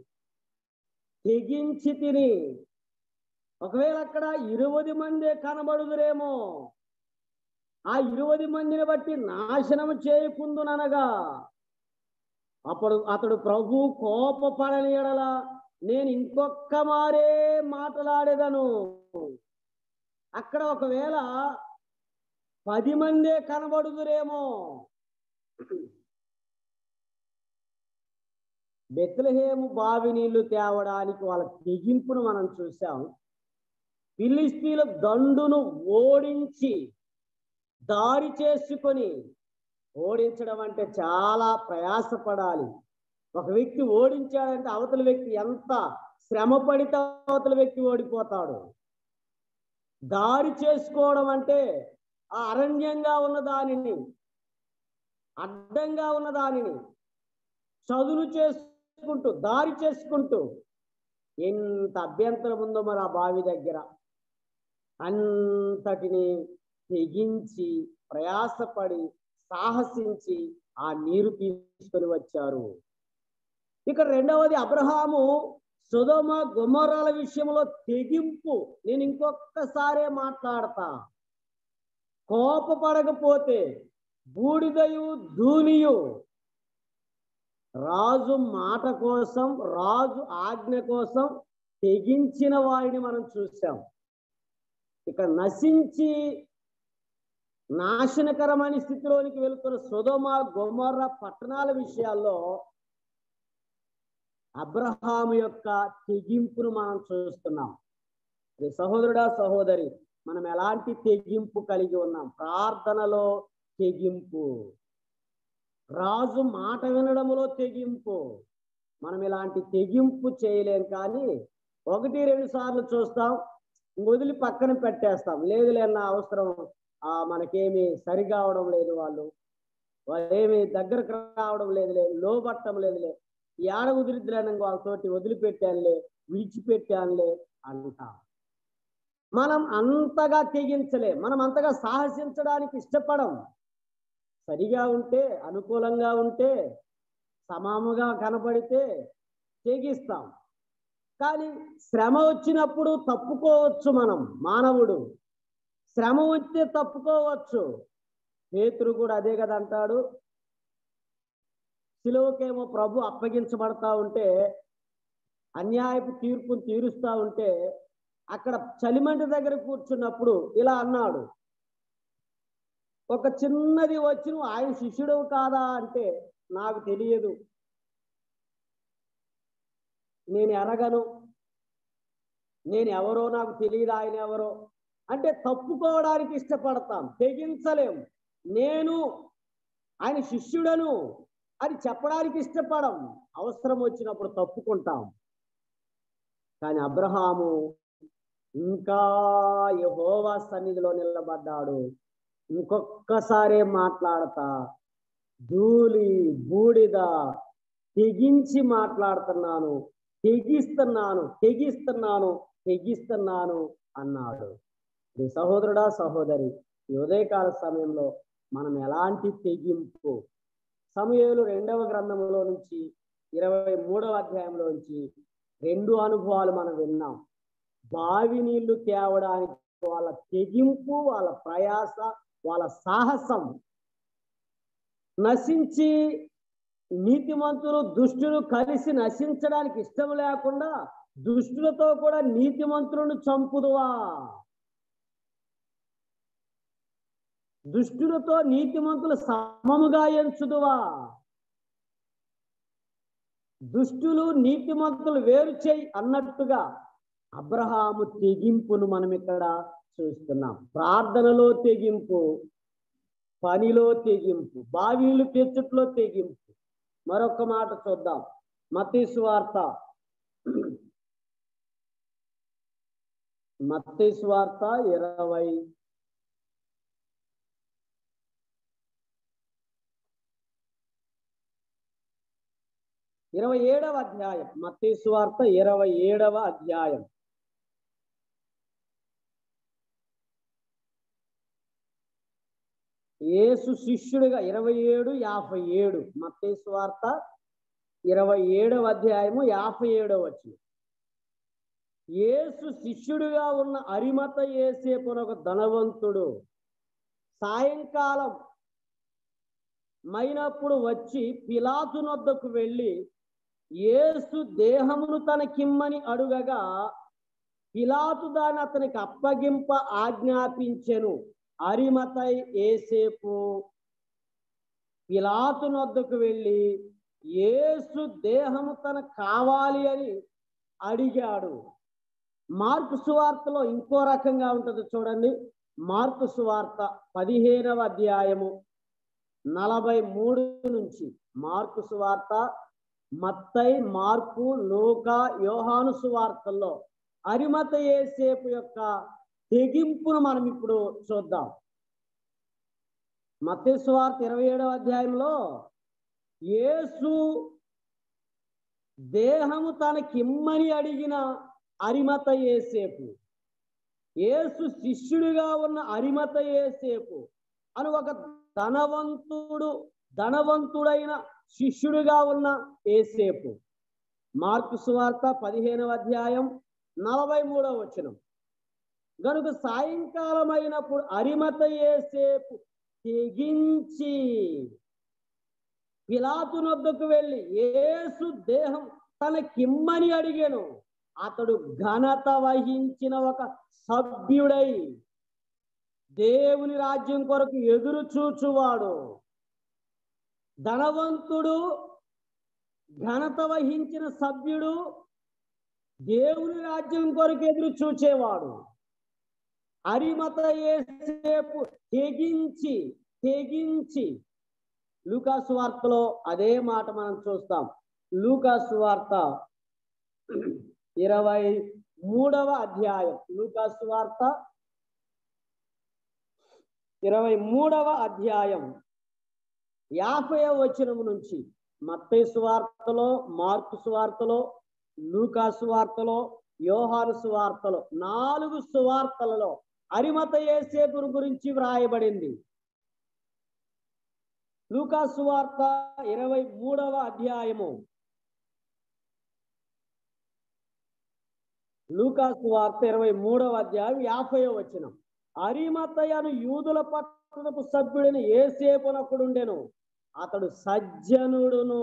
తెగించి తిని ఒకవేళ అక్కడ ఇరువది మందే కనబడుదురేమో ఆ ఇరువది మందిని బట్టి నాశనం చేయకుందుననగా అప్పుడు అతడు ప్రభు కోపపడని ఎడల నేను ఇంకొక్క మారే మాట్లాడేదను అక్కడ ఒకవేళ పది మందే కనబడుదురేమో బెత్లహేము బావి నీళ్లు తేవడానికి వాళ్ళ తెగింపును మనం చూసాం ఫిలిస్తీన్ల దండును ఓడించి దారి చేసుకొని ఓడించడం అంటే చాలా ప్రయాసపడాలి ఒక వ్యక్తి ఓడించాడంటే అవతల వ్యక్తి ఎంత శ్రమ పడితే అవతల వ్యక్తి ఓడిపోతాడు దారి చేసుకోవడం అంటే ఆ అరణ్యంగా ఉన్న దానిని అడ్డంగా ఉన్న దానిని చదును చేసుకుంటూ దారి చేసుకుంటూ ఎంత అభ్యంతరం ఉందో మరి ఆ బావి దగ్గర అంతటిని తెగించి ప్రయాసపడి సాహసించి ఆ నీరు తీసుకొని వచ్చారు ఇక రెండవది అబ్రహాము సుధమ గుమ్మరాల విషయంలో తెగింపు నేను ఇంకొకసారే మాట్లాడతా కోపపడకపోతే బూడిదయు ధూళియు రాజు మాట కోసం రాజు ఆజ్ఞ కోసం తెగించిన వారిని మనం చూసాం ఇక నశించి నాశనకరమైన స్థితిలోనికి వెళ్తున్న సుధమ గొమర్ర పట్టణాల విషయాల్లో అబ్రహాము యొక్క తెగింపును మనం చూస్తున్నాం ఇది సహోదరుడా సహోదరి మనం ఎలాంటి తెగింపు కలిగి ఉన్నాం ప్రార్థనలో తెగింపు రాజు మాట వినడంలో తెగింపు మనం ఇలాంటి తెగింపు చేయలేం కానీ ఒకటి రెండు సార్లు చూస్తాం వదిలి పక్కన పెట్టేస్తాం లేదు లేన్న అవసరం ఆ మనకేమి సరిగావడం లేదు వాళ్ళు వాళ్ళేమి దగ్గరకు రావడం లేదులే లోబట్టం లేదులే ఏడ కుదిరిద్దులేను వాళ్ళతోటి వదిలిపెట్టానులే విడిచిపెట్టానులే అంటాం మనం అంతగా తెగించలే మనం అంతగా సాహసించడానికి ఇష్టపడం సరిగా ఉంటే అనుకూలంగా ఉంటే సమాముగా కనపడితే తెగిస్తాం కానీ శ్రమ వచ్చినప్పుడు తప్పుకోవచ్చు మనం మానవుడు శ్రమ వస్తే తప్పుకోవచ్చు పేతురు కూడా అదే కదా అంటాడు సిలువకేమో ప్రభు అప్పగించబడతా ఉంటే అన్యాయపు తీర్పును తీరుస్తా ఉంటే అక్కడ చలిమంటి దగ్గర కూర్చున్నప్పుడు ఇలా అన్నాడు ఒక చిన్నది వచ్చి నువ్వు ఆయన శిష్యుడు కాదా అంటే నాకు తెలియదు నేను ఎరగను నేను ఎవరో నాకు తెలియదు ఆయన ఎవరో అంటే తప్పుకోవడానికి ఇష్టపడతాం తెగించలేం నేను ఆయన శిష్యుడను అని చెప్పడానికి ఇష్టపడం అవసరం వచ్చినప్పుడు తప్పుకుంటాం కానీ అబ్రహాము ఇంకా యహోవా సన్నిధిలో నిలబడ్డాడు ఇంకొక్కసారే మాట్లాడతా ధూళి బూడిద తెగించి మాట్లాడుతున్నాను తెగిస్తున్నాను తెగిస్తున్నాను తెగిస్తున్నాను అన్నాడు ఈ సహోదరుడా సహోదరి ఈ ఉదయకాల సమయంలో మనం ఎలాంటి తెగింపు సమయంలో రెండవ గ్రంథంలో నుంచి ఇరవై మూడవ అధ్యాయంలో నుంచి రెండు అనుభవాలు మనం విన్నాం బావి నీళ్లు తేవడానికి వాళ్ళ తెగింపు వాళ్ళ ప్రయాస వాళ్ళ సాహసం నశించి నీతిమంతులు దుష్టులు కలిసి నశించడానికి ఇష్టం లేకుండా దుష్టులతో కూడా నీతిమంతులను చంపుదువా దుష్టులతో నీతిమంతులు సమముగా ఎంచుదువా దుష్టులు నీతిమంతులు వేరు చేయి అన్నట్టుగా అబ్రహాము తెగింపును మనం ఇక్కడ చూస్తున్నాం ప్రార్థనలో తెగింపు పనిలో తెగింపు బావిలు తెచ్చుట్లో తెగింపు మరొక మాట చూద్దాం మతీసు వార్త మత్తయి సువార్త ఇరవై ఇరవై ఏడవ అధ్యాయం మత్తయి సువార్త ఇరవై ఏడవ అధ్యాయం యేసు శిష్యుడిగా ఇరవై ఏడు యాభై ఏడు మత్తయి సువార్త ఇరవై ఏడవ అధ్యాయము యాభై ఏడవ వచ్చిన యేసు శిష్యుడిగా ఉన్న అరిమత ఏసేపున ఒక ధనవంతుడు సాయంకాలం మైనప్పుడు వచ్చి పిలాతు నొద్దకు వెళ్ళి యేసు దేహమును తనకిమ్మని అడుగగా పిలాతు దాన్ని అతనికి అప్పగింప ఆజ్ఞాపించెను అరిమతై ఏసేపు పిలాతు నొద్దకు వెళ్ళి యేసు దేహము తన కావాలి అని అడిగాడు మార్కు సువార్తలో ఇంకో రకంగా ఉంటుంది చూడండి మార్కు సువార్త పదిహేనవ అధ్యాయము నలభై మూడు నుంచి మార్కు సువార్త మత్తై మార్కు లోక యోహాను సువార్తల్లో అరిమత ఏసేపు యొక్క తెగింపును మనం ఇప్పుడు చూద్దాం మత్తయి సువార్త ఇరవై ఏడవ అధ్యాయంలో యేసు దేహము తనకిమ్మని అడిగిన అరిమత ఏసేపు యేసు శిష్యుడిగా ఉన్న అరిమత ఏసేపు అని ఒక ధనవంతుడు ధనవంతుడైన శిష్యుడిగా ఉన్న ఏసేపు మార్కు సువార్త పదిహేనవ అధ్యాయం నలభై మూడవ వచనం గనుక సాయంకాలం అయినప్పుడు అరిమత ఏసేపు తెగించి పిలాతు నొద్దకు వెళ్ళి యేసు దేహం తనకిమ్మని అడిగాను అతడు ఘనత వహించిన ఒక సభ్యుడై దేవుని రాజ్యం కొరకు ఎదురు చూచువాడు ధనవంతుడు ఘనత వహించిన సభ్యుడు దేవుని రాజ్యం కొరకు ఎదురు చూచేవాడు అరిమత ఏసేపు తెగించి తెగించి లూకాసు వార్తలో అదే మాట మనం చూస్తాం లూకాసు వార్త ఇరవై మూడవ అధ్యాయం లూకాసు వార్త ఇరవై మూడవ అధ్యాయం యాభై వచనము నుంచి మత్తయి సువార్తలో మార్కు సువార్తలో లూకా సువార్తలో యోహాను సువార్తలో నాలుగు సువార్తలలో అరిమత ఏసేపురు గురించి వ్రాయబడింది లూకా సువార్త ఇరవై మూడవ అధ్యాయము లూకా సువార్త ఇరవై మూడవ అధ్యాయం యాభై వచనం అరిమతయను యూదుల పట్టణపు సభ్యుడిని ఏసేపునకుడుండెను అతడు సజ్జనుడును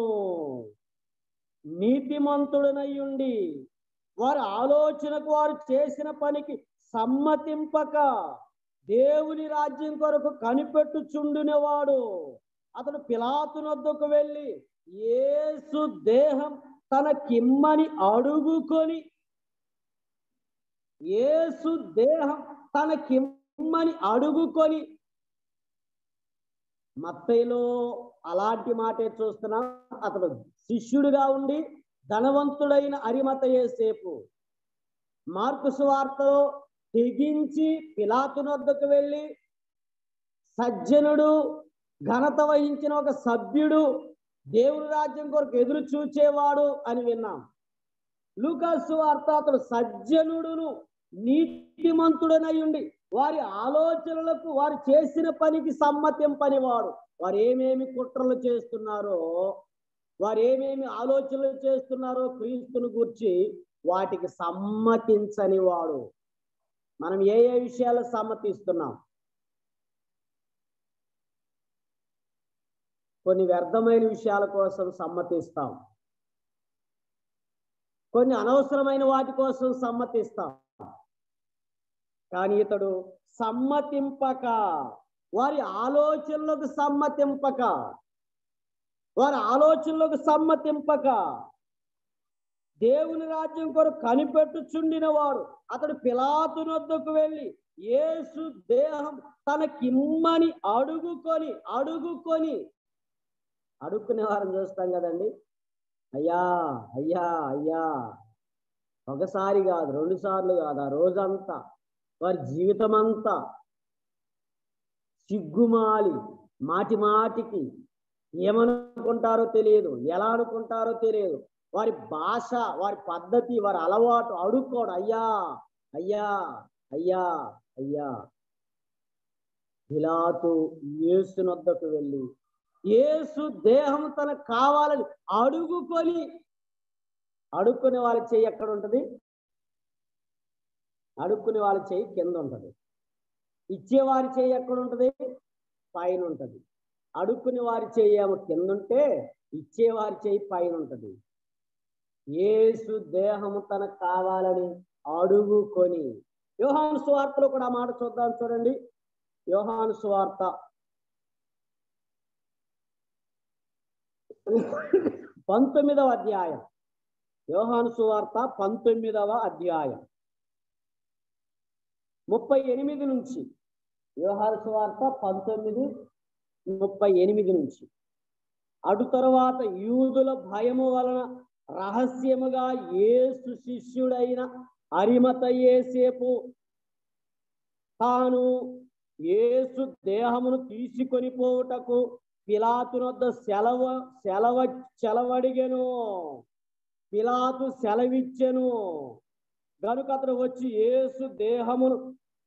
నీతిమంతుడునయ్యుండి వారి ఆలోచనకు వారు చేసిన పనికి సమ్మతింపక దేవుని రాజ్యం కొరకు కనిపెట్టుచుండునేవాడు అతడు పిలాతునొద్దకు వెళ్ళి యేసు దేహం తన కిమ్మని అడుగుకొని యేసు దేహం తన కిమ్మని అడుగుకొని మత్తయిలో అలాంటి మాటే చూస్తున్నాం అతడు శిష్యుడిగా ఉండి ధనవంతుడైన అరిమత సేపు మార్కు సువార్తలో తెగించి పిలాతునొద్దకు వెళ్ళి సజ్జనుడు ఘనత వహించిన ఒక సభ్యుడు దేవుని రాజ్యం కొరకు ఎదురు చూచేవాడు అని విన్నాం లూకాసు వార్త అతడు సజ్జనుడును నీతిమంతుడనై ఉండి వారి ఆలోచనలకు వారు చేసిన పనికి సమ్మతింపని వాడు వారు ఏమేమి కుట్రలు చేస్తున్నారో వారు ఏమేమి ఆలోచనలు చేస్తున్నారో క్రీస్తుని గూర్చి వాటికి సమ్మతించని వాడు మనం ఏ ఏ విషయాలు సమ్మతిస్తున్నాం కొన్ని వ్యర్థమైన విషయాల కోసం సమ్మతిస్తాం కొన్ని అనవసరమైన వాటి కోసం సమ్మతిస్తాం కానీ ఇతడు సమ్మతింపక వారి ఆలోచనలకు సమ్మతింపక వారి ఆలోచనలకు సమ్మతింపక దేవుని రాజ్యం కొరకు కనిపెట్టుచుండిన వాడు అతడు పిలాతునొద్దకు వెళ్ళి యేసు దేహం తనకిమ్మని అడుగుకొని అడుగుకొని అడుక్కునే వారిని చూస్తాం కదండి అయ్యా అయ్యా అయ్యా ఒకసారి కాదు రెండు సార్లు కాదు ఆ రోజంతా వారి జీవితం అంతా సిగ్గుమాలి మాటి మాటికి ఏమనుకుంటారో తెలియదు ఎలా అనుకుంటారో తెలియదు వారి భాష వారి పద్ధతి వారి అలవాటు అడుక్కోడు అయ్యా అయ్యా అయ్యా అయ్యా పిలాతు యేసునొద్దకు వెళ్ళి యేసు దేహం తనకు కావాలని అడుగుకొని అడుక్కునే వాళ్ళ చెయ్యి ఎక్కడ ఉంటది అడుక్కునే వాళ్ళ చెయ్యి కింద ఉంటది ఇచ్చేవారి చెయ్యి ఎక్కడ ఉంటది పైన ఉంటది అడుక్కునే వారి చెయ్యి ఏమో కింద ఉంటే ఇచ్చేవారి చెయ్యి పైన ఉంటది యేసు దేహము తనకు కావాలని అడుగుకొని యోహాను సువార్తలో కూడా ఆ మాట చూద్దాం చూడండి యోహాను సువార్త పంతొమ్మిదవ అధ్యాయం యోహాను సువార్త పంతొమ్మిదవ అధ్యాయం ముప్పై ఎనిమిది నుంచి యోహాను సువార్త పంతొమ్మిది ముప్పై ఎనిమిది నుంచి అటు తరువాత యూదుల భయము వలన రహస్యముగా యేసు శిష్యుడైన అరిమతయేసేపు తాను యేసు దేహమును తీసుకొని పోవుటకు పిలాతునొద్ద సెలవ సెలవ సెలవడిగెను పిలాతు సెలవిచ్చెను గనుక అతడు వచ్చి యేసు దేహమును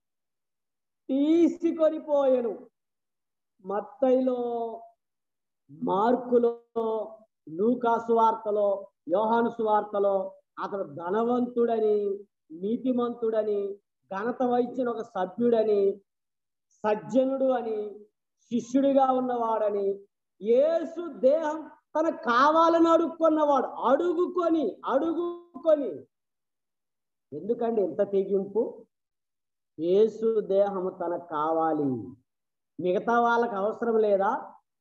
తీసుకొని పోయెను మత్తయిలో మార్కులో లూకా సువార్తలో యోహాను సువార్తలో అతడు ధనవంతుడని నీతిమంతుడని ఘనత వహించిన ఒక సభ్యుడని సజ్జనుడు అని శిష్యుడిగా ఉన్నవాడని యేసు దేహం తనకు కావాలని అడుక్కున్నవాడు అడుగుకొని అడుగుకొని ఎందుకండి ఎంత తెగింపు యేసు దేహము తనకు కావాలి మిగతా వాళ్ళకి అవసరం లేదా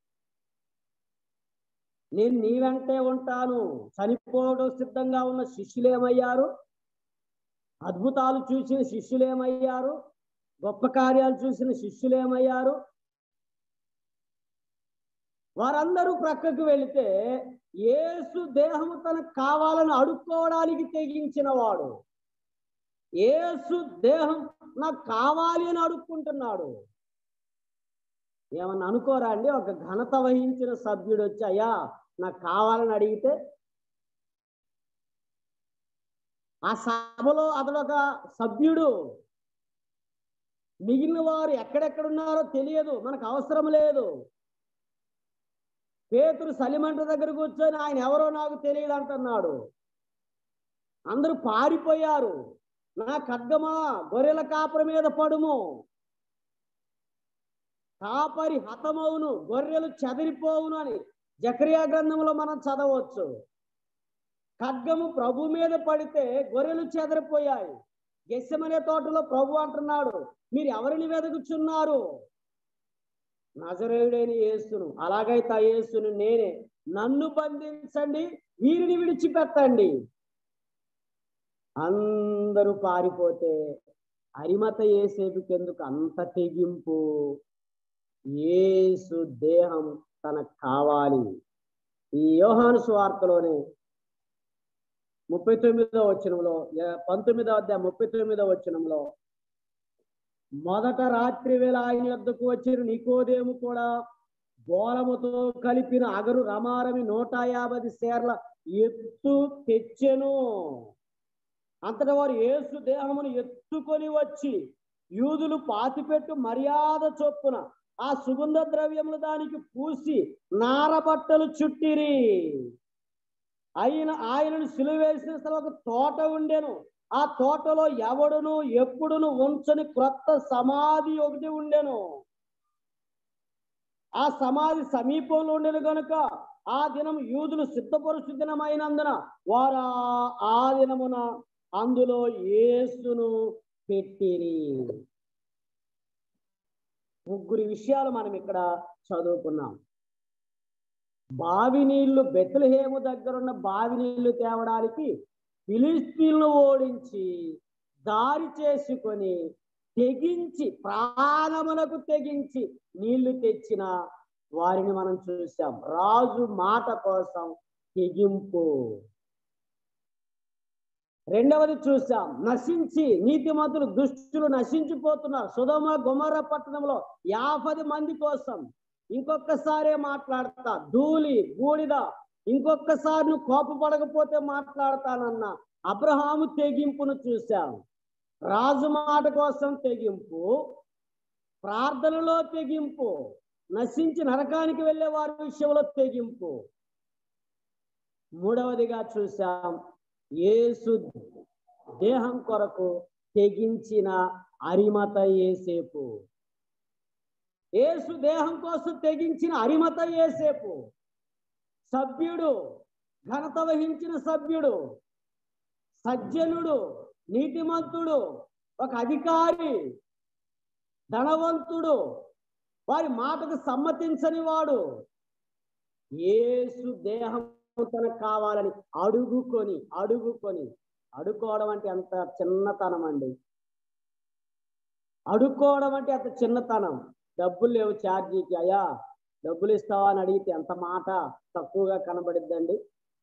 నేను నీ వెంటే ఉంటాను చనిపోవడం సిద్ధంగా ఉన్న శిష్యులు ఏమయ్యారు అద్భుతాలు చూసిన శిష్యులు ఏమయ్యారు గొప్ప కార్యాలు చూసిన శిష్యులు ఏమయ్యారు వారందరూ ప్రక్కకు వెళితే యేసు దేహము తనకు కావాలని అడుక్కోవడానికి తెగించిన వాడు యేసు దేహం నాకు కావాలి అని అడుక్కుంటున్నాడు ఏమన్నా అనుకోరా అండి ఒక ఘనత వహించిన సభ్యుడు వచ్చి అయ్యా నాకు కావాలని అడిగితే ఆ సభలో అతడు ఒక సభ్యుడు మిగిలిన వారు ఎక్కడెక్కడున్నారో తెలియదు మనకు అవసరం లేదు పేతురు సలిమంట దగ్గర కూర్చొని ఆయన ఎవరో నాకు తెలియదు అంటున్నాడు అందరూ పారిపోయారు నా ఖడ్గమా గొర్రెల కాపర మీద పడుము కాపరి హతమవును గొర్రెలు చెదిరిపోవును అని జకరియా గ్రంథంలో మనం చదవచ్చు ఖడ్గము ప్రభు మీద పడితే గొర్రెలు చెదిరిపోయాయి గెస్సమనే తోటలో ప్రభు అంటున్నాడు మీరు ఎవరిని వెతుకుచున్నారు నజరేయుడైన యేసును అలాగైతే ఆ యేసును నేనే నన్ను బంధించండి వీరిని విడిచిపెట్టండి అందరూ పారిపోతే అరిమత ఏసేపుకి ఎందుకు అంత తెగింపు యేసు దేహం తనకు కావాలి ఈ యోహాను స్వార్తలోనే ముప్పై తొమ్మిదో వచనంలో పంతొమ్మిదో అధ్యాయ ముప్పై తొమ్మిదో వచనంలో మొదట రాత్రి వేళ ఆయన వద్దకు వచ్చిన నికోదేము కూడా గోళముతో కలిపిన అగరు రమారమి నూట యాభై సేర్ల ఎత్తు తెచ్చెను అంతటా వారు యేసు దేహమును ఎత్తుకొని వచ్చి యూదులు పాతిపెట్టు మర్యాద చొప్పున ఆ సుగంధ ద్రవ్యములు దానికి పూసి నారబట్టలు చుట్టిరి ఆయన ఆయనను సిలువేసిన స్థలం ఒక తోట ఉండెను ఆ తోటలో ఎవడును ఎప్పుడును ఉంచని క్రొత్త సమాధి ఒకటి ఉండెను ఆ సమాధి సమీపంలో ఉండేది కనుక ఆ దినం యూదులు సిద్ధపరుచు దినమైనందున వారు ఆ- ఆ దినమున అందులో యేసును పెట్టిరి ముగ్గురు విషయాలు మనం ఇక్కడ చదువుకున్నాం బావి నీళ్లు బెత్లహేము దగ్గరున్న బావి నీళ్లు తేవడానికి ఫిలిస్తీన్లు ఓడించి దారి చేసుకొని తెగించి ప్రాణములకు తెగించి నీళ్లు తెచ్చిన వారిని మనం చూసాం రాజు మాట కోసం తెగింపు రెండవది చూసాం నశించి నీతిమంతులు దుష్టులు నశించిపోతున్నారు సుధమ గుమర పట్టణంలో యాభై మంది కోసం ఇంకొకసారే మాట్లాడతా ధూళి బూడిద ఇంకొకసారి నువ్వు కోపపడకపోతే మాట్లాడతానన్న అబ్రహాము తెగింపును చూశాం రాజు మాట కోసం తెగింపు ప్రార్థనలో తెగింపు నశించి నరకానికి వెళ్ళే వారి విషయంలో తెగింపు మూడవదిగా చూసాం యేసు దేహం కొరకు తెగించిన అరిమత ఏసేపు యేసు దేహం కోసం తెగించిన అరిమత ఏసేపు సభ్యుడు ఘనత వహించిన సభ్యుడు సజ్జనుడు నీతిమంతుడు ఒక అధికారి ధనవంతుడు వారి మాటకు సమ్మతించని వాడు యేసు దేహం తనకు కావాలని అడుగుకొని అడుగుకొని అడుకోవడం అంటే అంత చిన్నతనం అండి అడుక్కోవడం అంటే అంత చిన్నతనం డబ్బులు లేవు ఛార్జీకి అయ్యా డబ్బులు ఇస్తావా అని అడిగితే ఎంత మాట తక్కువగా కనబడిద్దండి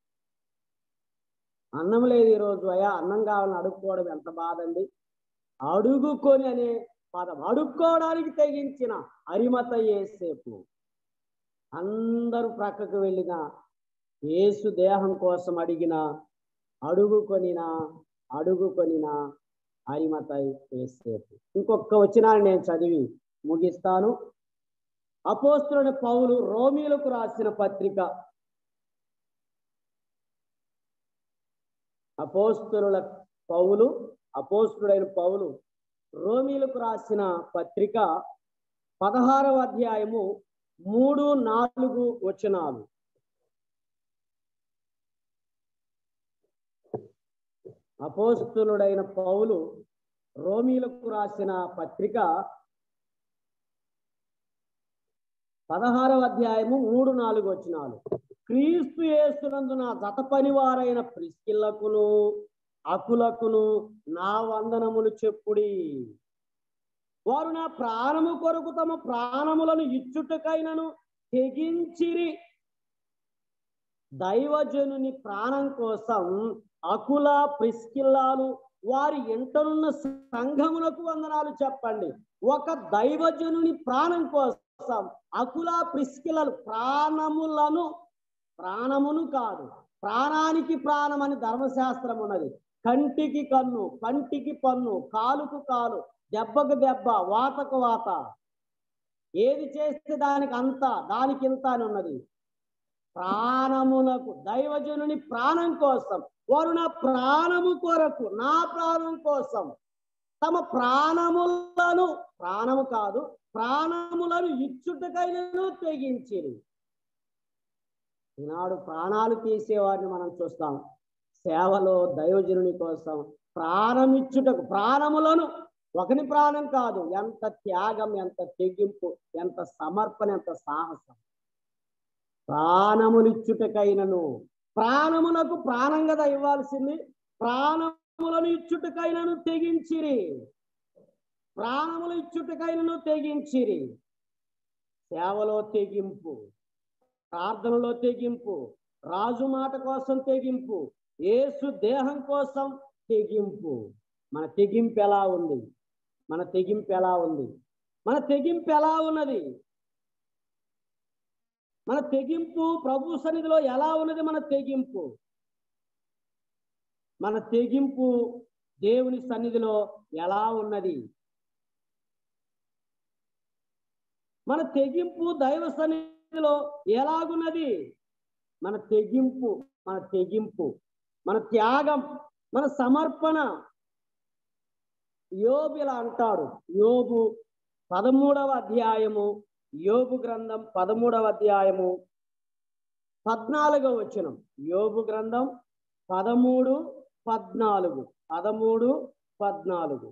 అన్నం లేదు ఈరోజు అయ్యా అన్నం కావాలని అడుక్కోవడం ఎంత బాధ అండి అడుగుకొని అనే పదం అడుక్కోవడానికి తెగించిన అరిమత ఏసేపు అందరూ ప్రక్కకు వెళ్ళిన యేసు దేహం కోసం అడిగిన అడుగుకొనిన అడుగుకొనిన అరిమత ఏసేపు ఇంకొక వచనాన్ని నేను చదివి ముగిస్తాను అపోస్తులుని పౌలు రోమీలకు రాసిన పత్రిక అపోస్తుల పౌలు అపోస్తుడైన పౌలు రోమీలకు రాసిన పత్రిక పదహారవ అధ్యాయము మూడు నాలుగు వచనాలు అపోస్తులుడైన పౌలు రోమీలకు రాసిన పత్రిక పదహారవ అధ్యాయము మూడు నాలుగు వచనాలు క్రీస్తు యేసునందు నా జత పనివారైన ప్రిస్కిల్లకును అకులకును నా వందనములు చెప్పుడి వారు నా ప్రాణము కొరకు తమ ప్రాణములను ఇచ్చుటకైనను తెగించిరి దైవజనుని ప్రాణం కోసం అకుల ప్రిస్కిల్లాలు వారి ఎంటనున్న సంఘములకు వందనాలు చెప్పండి ఒక దైవజనుని ప్రాణం కోసం అకుల ప్రిస్కిలలు ప్రాణములను ప్రాణమును కాదు ప్రాణానికి ప్రాణం అని ధర్మశాస్త్రం ఉన్నది కంటికి కన్ను పంటికి పన్ను కాలుకు కాలు దెబ్బకు దెబ్బ వాతకు వాత ఏది చేస్తే దానికి అంత దానికి ఇంత అని ఉన్నది ప్రాణమునకు దైవజనుని ప్రాణం కోసం వారు నా ప్రాణము కొరకు నా ప్రాణం కోసం తమ ప్రాణములను ప్రాణము కాదు ప్రాణములను ఇచ్చుటకైనను తెగించిరి ఈనాడు ప్రాణాలు తీసేవారిని మనం చూస్తాం సేవలో దైవజనుని కోసం ప్రాణం ఇచ్చుటకు ప్రాణములను ఒకని ప్రాణం కాదు ఎంత త్యాగం ఎంత తెగింపు ఎంత సమర్పణ ఎంత సాహసం ప్రాణములిచ్చుటకైనను ప్రాణమునకు ప్రాణం కదా ఇవ్వాల్సింది ప్రాణములను ఇచ్చుటకైనను తెగించిరి ప్రాణములు ఇచ్చుటకైనను తెగించిరి సేవలో తెగింపు ప్రార్థనలో తెగింపు రాజు మాట కోసం తెగింపు ఏసు దేహం కోసం తెగింపు మన తెగింపు ఎలా ఉంది మన తెగింపు ఎలా ఉంది మన తెగింపు ఎలా ఉన్నది మన తెగింపు ప్రభు సన్నిధిలో ఎలా ఉన్నది మన తెగింపు మన తెగింపు దేవుని సన్నిధిలో ఎలా ఉన్నది మన తెగింపు దైవ సన్నిధిలో ఎలాగున్నది మన తెగింపు మన తెగింపు మన త్యాగం మన సమర్పణ యోబు ఇలా అంటాడు యోబు పదమూడవ అధ్యాయము యోబు గ్రంథం పదమూడవ అధ్యాయము పద్నాలుగవ వచనం యోబు గ్రంథం పదమూడు పద్నాలుగు పదమూడు పద్నాలుగు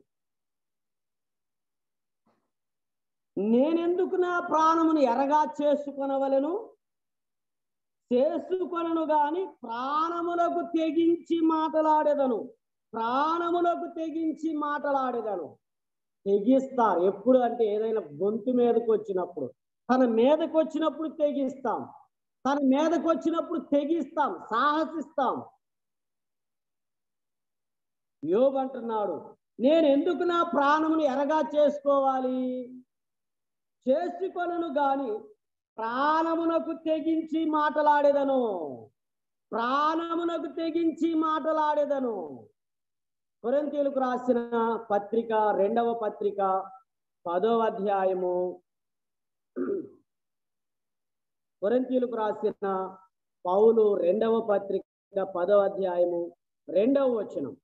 నేనెందుకు నా ప్రాణమును ఎరగా చేసుకొనవలెను చేసుకొనను గాని ప్రాణములకు తెగించి మాటలాడేదను ప్రాణములకు తెగించి మాటలాడేదను తెగిస్తారు ఎప్పుడు అంటే ఏదైనా గొంతు మీదకి వచ్చినప్పుడు తన మీదకి వచ్చినప్పుడు తెగిస్తాం తన మీదకి వచ్చినప్పుడు తెగిస్తాం సాహసిస్తాం యోబు అంటున్నాడు నేను ఎందుకు నా ప్రాణమును ఎరగా చేసుకోవాలి చేసుకొనను గాని ప్రాణమునకు తెగించి మాటలాడేదను ప్రాణమునకు తెగించి మాటలాడేదను కొరంతీలకు రాసిన పత్రిక రెండవ పత్రిక పదవ అధ్యాయము కొరంతీలకు రాసిన పౌలు రెండవ పత్రిక పదవ అధ్యాయము రెండవ వచనం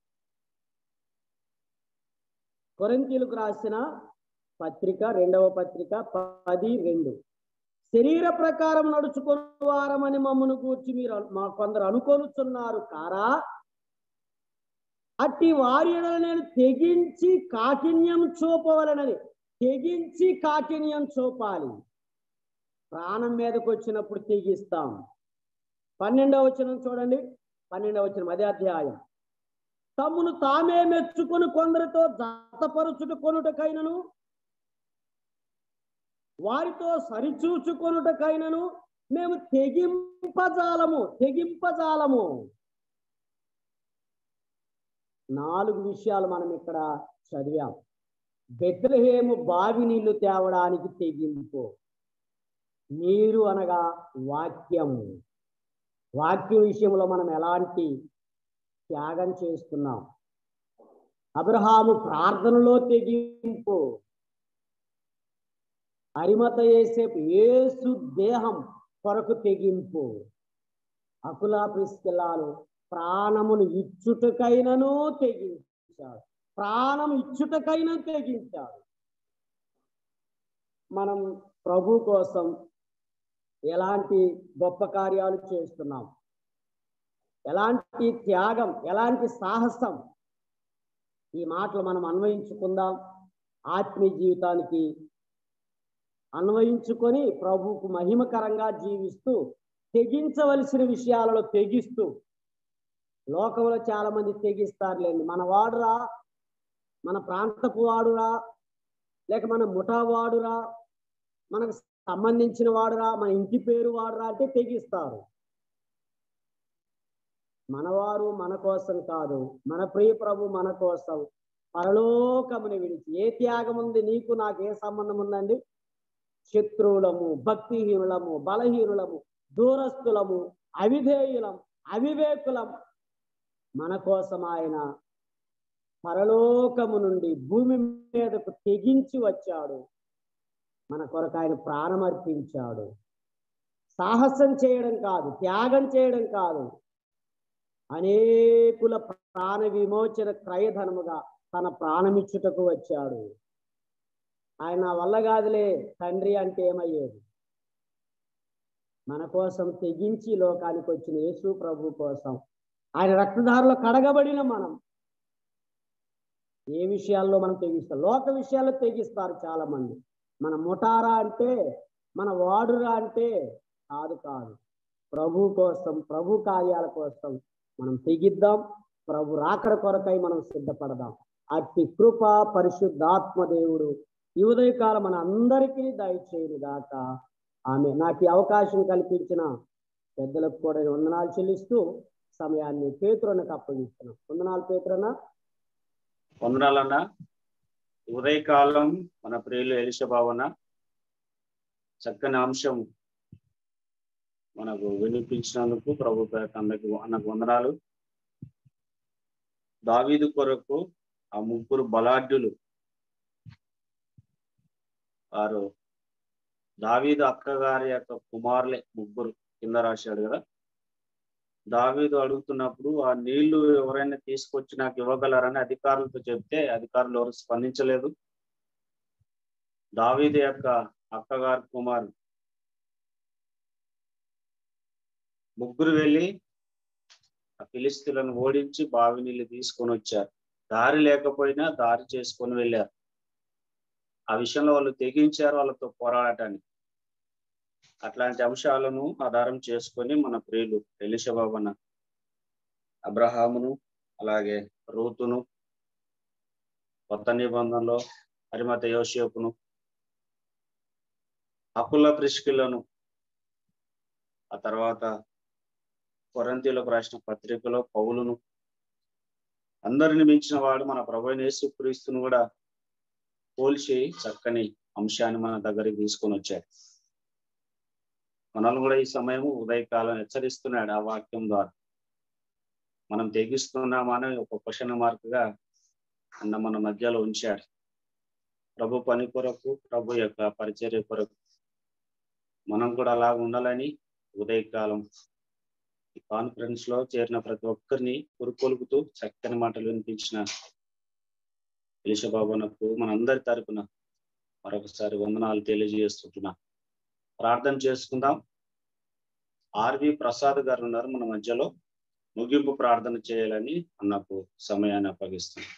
కొరంతీలకు రాసిన పత్రిక రెండవ పత్రిక పది రెండు శరీర ప్రకారం నడుచుకున్న వారమని మమ్మను కూర్చి మీరు అను- మా కొందరు అనుకొనుచున్నారు కారా అట్టి వారి ఎడల నేను తెగించి కాఠిన్యం చూపవలనని తెగించి కాఠిన్యం చూపాలి ప్రాణం మీదకి వచ్చినప్పుడు తెగిస్తాం పన్నెండవ వచనం చూడండి పన్నెండవ వచనం అదే అధ్యాయం తమ్మును తామే మెచ్చుకొని కొందరితో జతపరుచుట కొనుటకైనను వారితో సరిచూచుకొనుటకైనను మేము తెగింపజాలము తెగింపజాలము నాలుగు విషయాలు మనం ఇక్కడ చదివాం బెత్లహేము బావి నీళ్లు తేవడానికి తెగింపు నీరు అనగా వాక్యం వాక్యం విషయంలో మనం ఎలాంటి త్యాగం చేస్తున్నాం అబ్రహాము ప్రార్థనలో తెగింపు అరిమత ఏసేపు ఏసు దేహం కొరకు తెగింపు అకులా ప్రిస్కిల్లాలు ప్రాణమును ఇచ్చుటకైనను తెగించాడు ప్రాణం ఇచ్చుటకైనా తెగించాడు మనం ప్రభు కోసం ఎలాంటి గొప్ప కార్యాలు చేస్తున్నాం ఎలాంటి త్యాగం ఎలాంటి సాహసం ఈ మాటలు మనం అన్వయించుకుందాం ఆత్మీయ జీవితానికి అన్వయించుకొని ప్రభువుకు మహిమకరంగా జీవిస్తూ తెగించవలసిన విషయాలలో తెగిస్తూ లోకంలో చాలా మంది తెగిస్తారులేండి మన వాడురా మన ప్రాంతపు వాడురా లేక మన ముఠా వాడురా మనకు సంబంధించిన వాడురా మన ఇంటి పేరు వాడురా అంటే తెగిస్తారు మనవారు మన కోసం కాదు మన ప్రియ ప్రభు మన కోసం పరలోకముని విడిచి ఏ త్యాగం ఉంది నీకు నాకు ఏ సంబంధం ఉందండి శత్రువులము భక్తిహీనులము బలహీనులము దూరస్తులము అవిధేయులం అవివేకులం మన కోసం ఆయన పరలోకము నుండి భూమి మీదకు తెగించి వచ్చాడు మన కొరకు ఆయన ప్రాణమర్పించాడు సాహసం చేయడం కాదు త్యాగం చేయడం కాదు అనేకుల ప్రాణ విమోచన క్రయధనముగా తన ప్రాణమిచ్చుటకు వచ్చాడు ఆయన వల్ల కాదులే తండ్రి అంటే ఏమయ్యేది మన కోసం తెగించి లోకానికి వచ్చిన యేసు ప్రభు కోసం ఆయన రక్తధారలో కడగబడిన మనం ఏ విషయాల్లో మనం తెగిస్తాం లోక విషయాల్లో తెగిస్తారు చాలా మంది మన ముఠారా అంటే మన వాడురా అంటే కాదు కాదు ప్రభు కోసం ప్రభు కార్యాల కోసం మనం తెగిద్దాం ప్రభు రాకడ కొరకై మనం సిద్ధపడదాం అట్టి కృప పరిశుద్ధాత్మ దేవుడు ఈ ఉదయకాలం మన అందరికీ దయచేయును గాక ఆమె నాకు ఈ అవకాశం కల్పించిన పెద్దలకు కూడా నేను వందనాలు చెల్లిస్తూ సమయాన్ని పేతురునకు అప్పగిస్తున్నాం వందనాలు పేతురన్న వందనాలన్న ఉదయకాలం మన ప్రియులు ఎలిష భావన చక్కని అంశం మనకు వినిపించినందుకు ప్రభు పేరట అందరికి అన్నకు వందనాలు దావీదు కొరకు ఆ ముగ్గురు బలాఢ్యులు వారు దావీదు అక్కగారి యొక్క కుమారులే ముగ్గురు కింద రాశాడు కదా దావీదు అడుగుతున్నప్పుడు ఆ నీళ్లు ఎవరైనా తీసుకొచ్చి నాకు ఇవ్వగలరని అధికారులతో చెప్తే అధికారులు ఎవరు స్పందించలేదు దావీదు యొక్క అక్కగారి కుమారు ముగ్గురు వెళ్ళి ఆ ఫిలిస్తీన్లను ఓడించి బావి నీళ్ళు తీసుకొని వచ్చారు దారి లేకపోయినా దారి చేసుకొని వెళ్ళారు ఆ విషయంలో వాళ్ళు తెగించారు వాళ్ళతో పోరాడటానికి అట్లాంటి అంశాలను ఆధారం చేసుకొని మన ప్రియులు ఎలిషబాబన అబ్రహామును అలాగే రూతును కొత్త నిబంధనలో హరిమత యోషేపును అకుల ప్రిష్కిలను ఆ తర్వాత కొరంతీలకు రాసిన పత్రికలో పౌలును అందరిని మించిన వాడు మన ప్రభు యేసుక్రీస్తును కూడా పోల్చి చక్కని అంశాన్ని మన దగ్గరికి తీసుకొని వచ్చాడు మనల్ని కూడా ఈ సమయం ఉదయకాలం హెచ్చరిస్తున్నాడు ఆ వాక్యం ద్వారా మనం తెగిస్తున్నామని ఒక క్వశ్చన్ మార్క్ గా అన్న మన మధ్యలో ఉంచాడు ప్రభు పని కొరకు ప్రభు యొక్క పరిచర్య కొరకు మనం కూడా అలా ఉండాలని ఉదయకాలం ఈ కాన్ఫరెన్స్ లో చేరిన ప్రతి ఒక్కరిని పురుకొలుపుతూ చక్కని మాటలు వినిపించిన ఎలిషబాబునకు మనందరి తరపున మరొకసారి వందనాలు తెలియజేస్తుంటున్నా ప్రార్థన చేసుకుందాం ఆర్వి ప్రసాద్ గారు ఉన్నారు మన మధ్యలో ముగింపు ప్రార్థన చేయాలని అన్నకు సమయాన్ని అప్పగిస్తున్నాం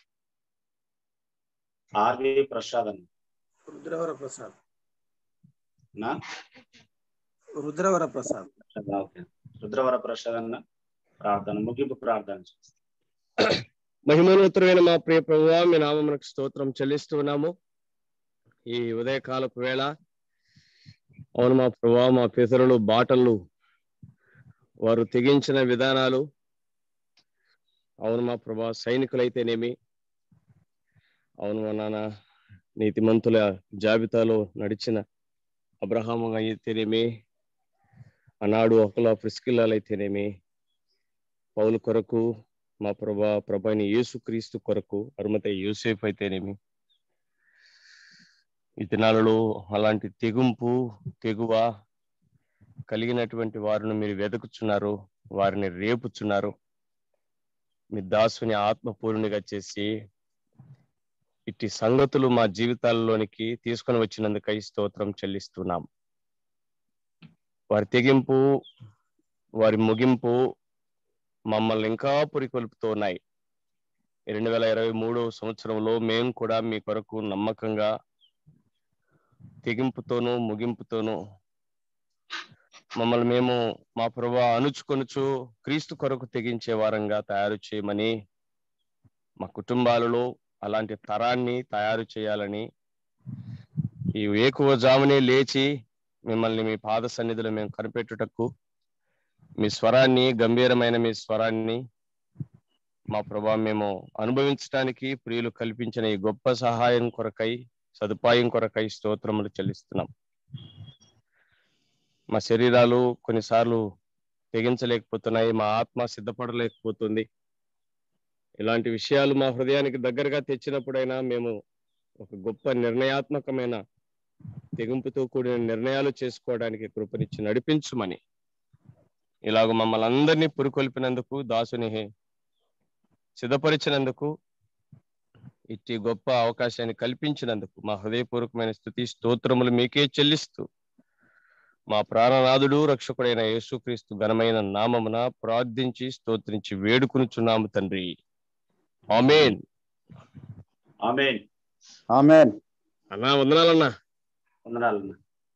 ఆర్వి ప్రసాద్ అన్న రుద్రవర ప్రసాద్ నా రుద్రవర ప్రసాద్ ఓకే. రుద్రవర ప్రసాద్ అన్న ప్రార్థన ముగింపు ప్రార్థన చేస్తాం. మహిమోన్నతమైన మా ప్రియ ప్రభువా మీ నామమునకు స్తోత్రం చెల్లిస్తున్నాము ఈ ఉదయకాలపు వేళ అవును మా ప్రభా మా పితరులు బాటలు వారు తెగించిన విధానాలు అవును మా ప్రభా సైనికులైతేనేమి అవును మా నాన్న నీతిమంతుల జాబితాలో నడిచిన అబ్రహాము అయితేనేమి ఆనాడు ఒకల ప్రిస్కిల్లాలైతేనేమి పౌలు కొరకు మా ప్రభా ప్రభాని యేసుక్రీస్తు కొరకు అరుమత యూసేఫ్ అయితేనేమి ఈ దినాలలో అలాంటి తెగుంపు తెగువ కలిగినటువంటి వారిని మీరు వెతుకుచున్నారు వారిని రేపుచున్నారు మీ దాసుని ఆత్మపూర్ణిగా చేసి ఇట్టి సంగతులు మా జీవితాలలోనికి తీసుకొని వచ్చినందుకై స్తోత్రం చెల్లిస్తున్నాం వారి తెగింపు వారి ముగింపు మమ్మల్ని ఇంకా పురికొల్పుతూ ఉన్నాయి రెండు వేల ఇరవై మూడో సంవత్సరంలో మేము కూడా మీ కొరకు నమ్మకంగా తెగింపుతోనూ ముగింపుతోనూ మమ్మల్ని మేము మా ప్రభా అణుచుకొనుచు క్రీస్తు కొరకు తెగించే వారంగా తయారు చేయమని మా కుటుంబాలలో అలాంటి తరాన్ని తయారు చేయాలని ఈ వేకువ జామునే లేచి మిమ్మల్ని మీ పాద సన్నిధిలో మేము కనిపెట్టుటకు మీ స్వరాన్ని గంభీరమైన మీ స్వరాన్ని మా ప్రభా మేము అనుభవించడానికి ప్రియులు కల్పించిన ఈ గొప్ప సహాయం కొరకై సదుపాయం కొరకై స్తోత్రములు చెల్లిస్తున్నాం మా శరీరాలు కొన్నిసార్లు తెగించలేకపోతున్నాయి మా ఆత్మ సిద్ధపడలేకపోతుంది ఇలాంటి విషయాలు మా హృదయానికి దగ్గరగా తెచ్చినప్పుడైనా మేము ఒక గొప్ప నిర్ణయాత్మకమైన తెగింపుతో కూడిన నిర్ణయాలు చేసుకోవడానికి కృపనిచ్చి నడిపించుమని ఇలాగ మమ్మల్ని అందరినీ పురికొల్పినందుకు దాసుని సిద్ధపరిచినందుకు ఇట్టి గొప్ప అవకాశాన్ని కల్పించినందుకు మా హృదయపూర్వకమైన స్థుతి స్తోత్రములు మీకే చెల్లిస్తూ మా ప్రాణనాథుడు రక్షకుడైన యేసుక్రీస్తు ఘనమైన నామమున ప్రార్థించి స్తోత్రించి వేడుకునుచున్నాము తండ్రి ఆమెన్ ఆమేన్ ఆమెన్ అన్నా వందనాలన్నా వందనాలన్న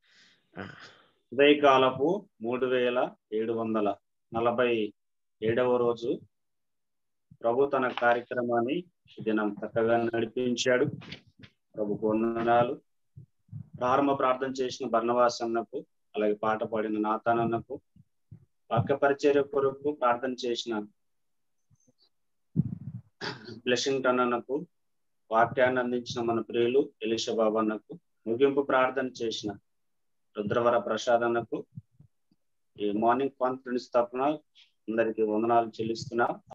ఉదయకాలపు మూడు వేల ఏడు వందల నలభై ఏడవ రోజు ప్రభు తన కార్యక్రమాన్ని ఈ దినం చక్కగా నడిపించాడు ప్రభుకు వందనాలు ప్రారంభ ప్రార్థన చేసిన బర్ణవాస్ అన్నకు అలాగే పాట పాడిన నాతాన్ అన్నకు వాక్య పరిచర్య కొరకు ప్రార్థన చేసిన బ్లెషింగ్టన్ అన్నకు వాక్యాన్ని అందించిన మన ప్రియులు ఎలిషా బాబు అన్నకు ముగింపు ప్రార్థన చేసిన రుద్రవర ప్రసాద్ అన్నకు ఈ మార్నింగ్ కాన్ఫరెన్స్ తరఫున అందరికి వందనాలు చెల్లిస్తున్నా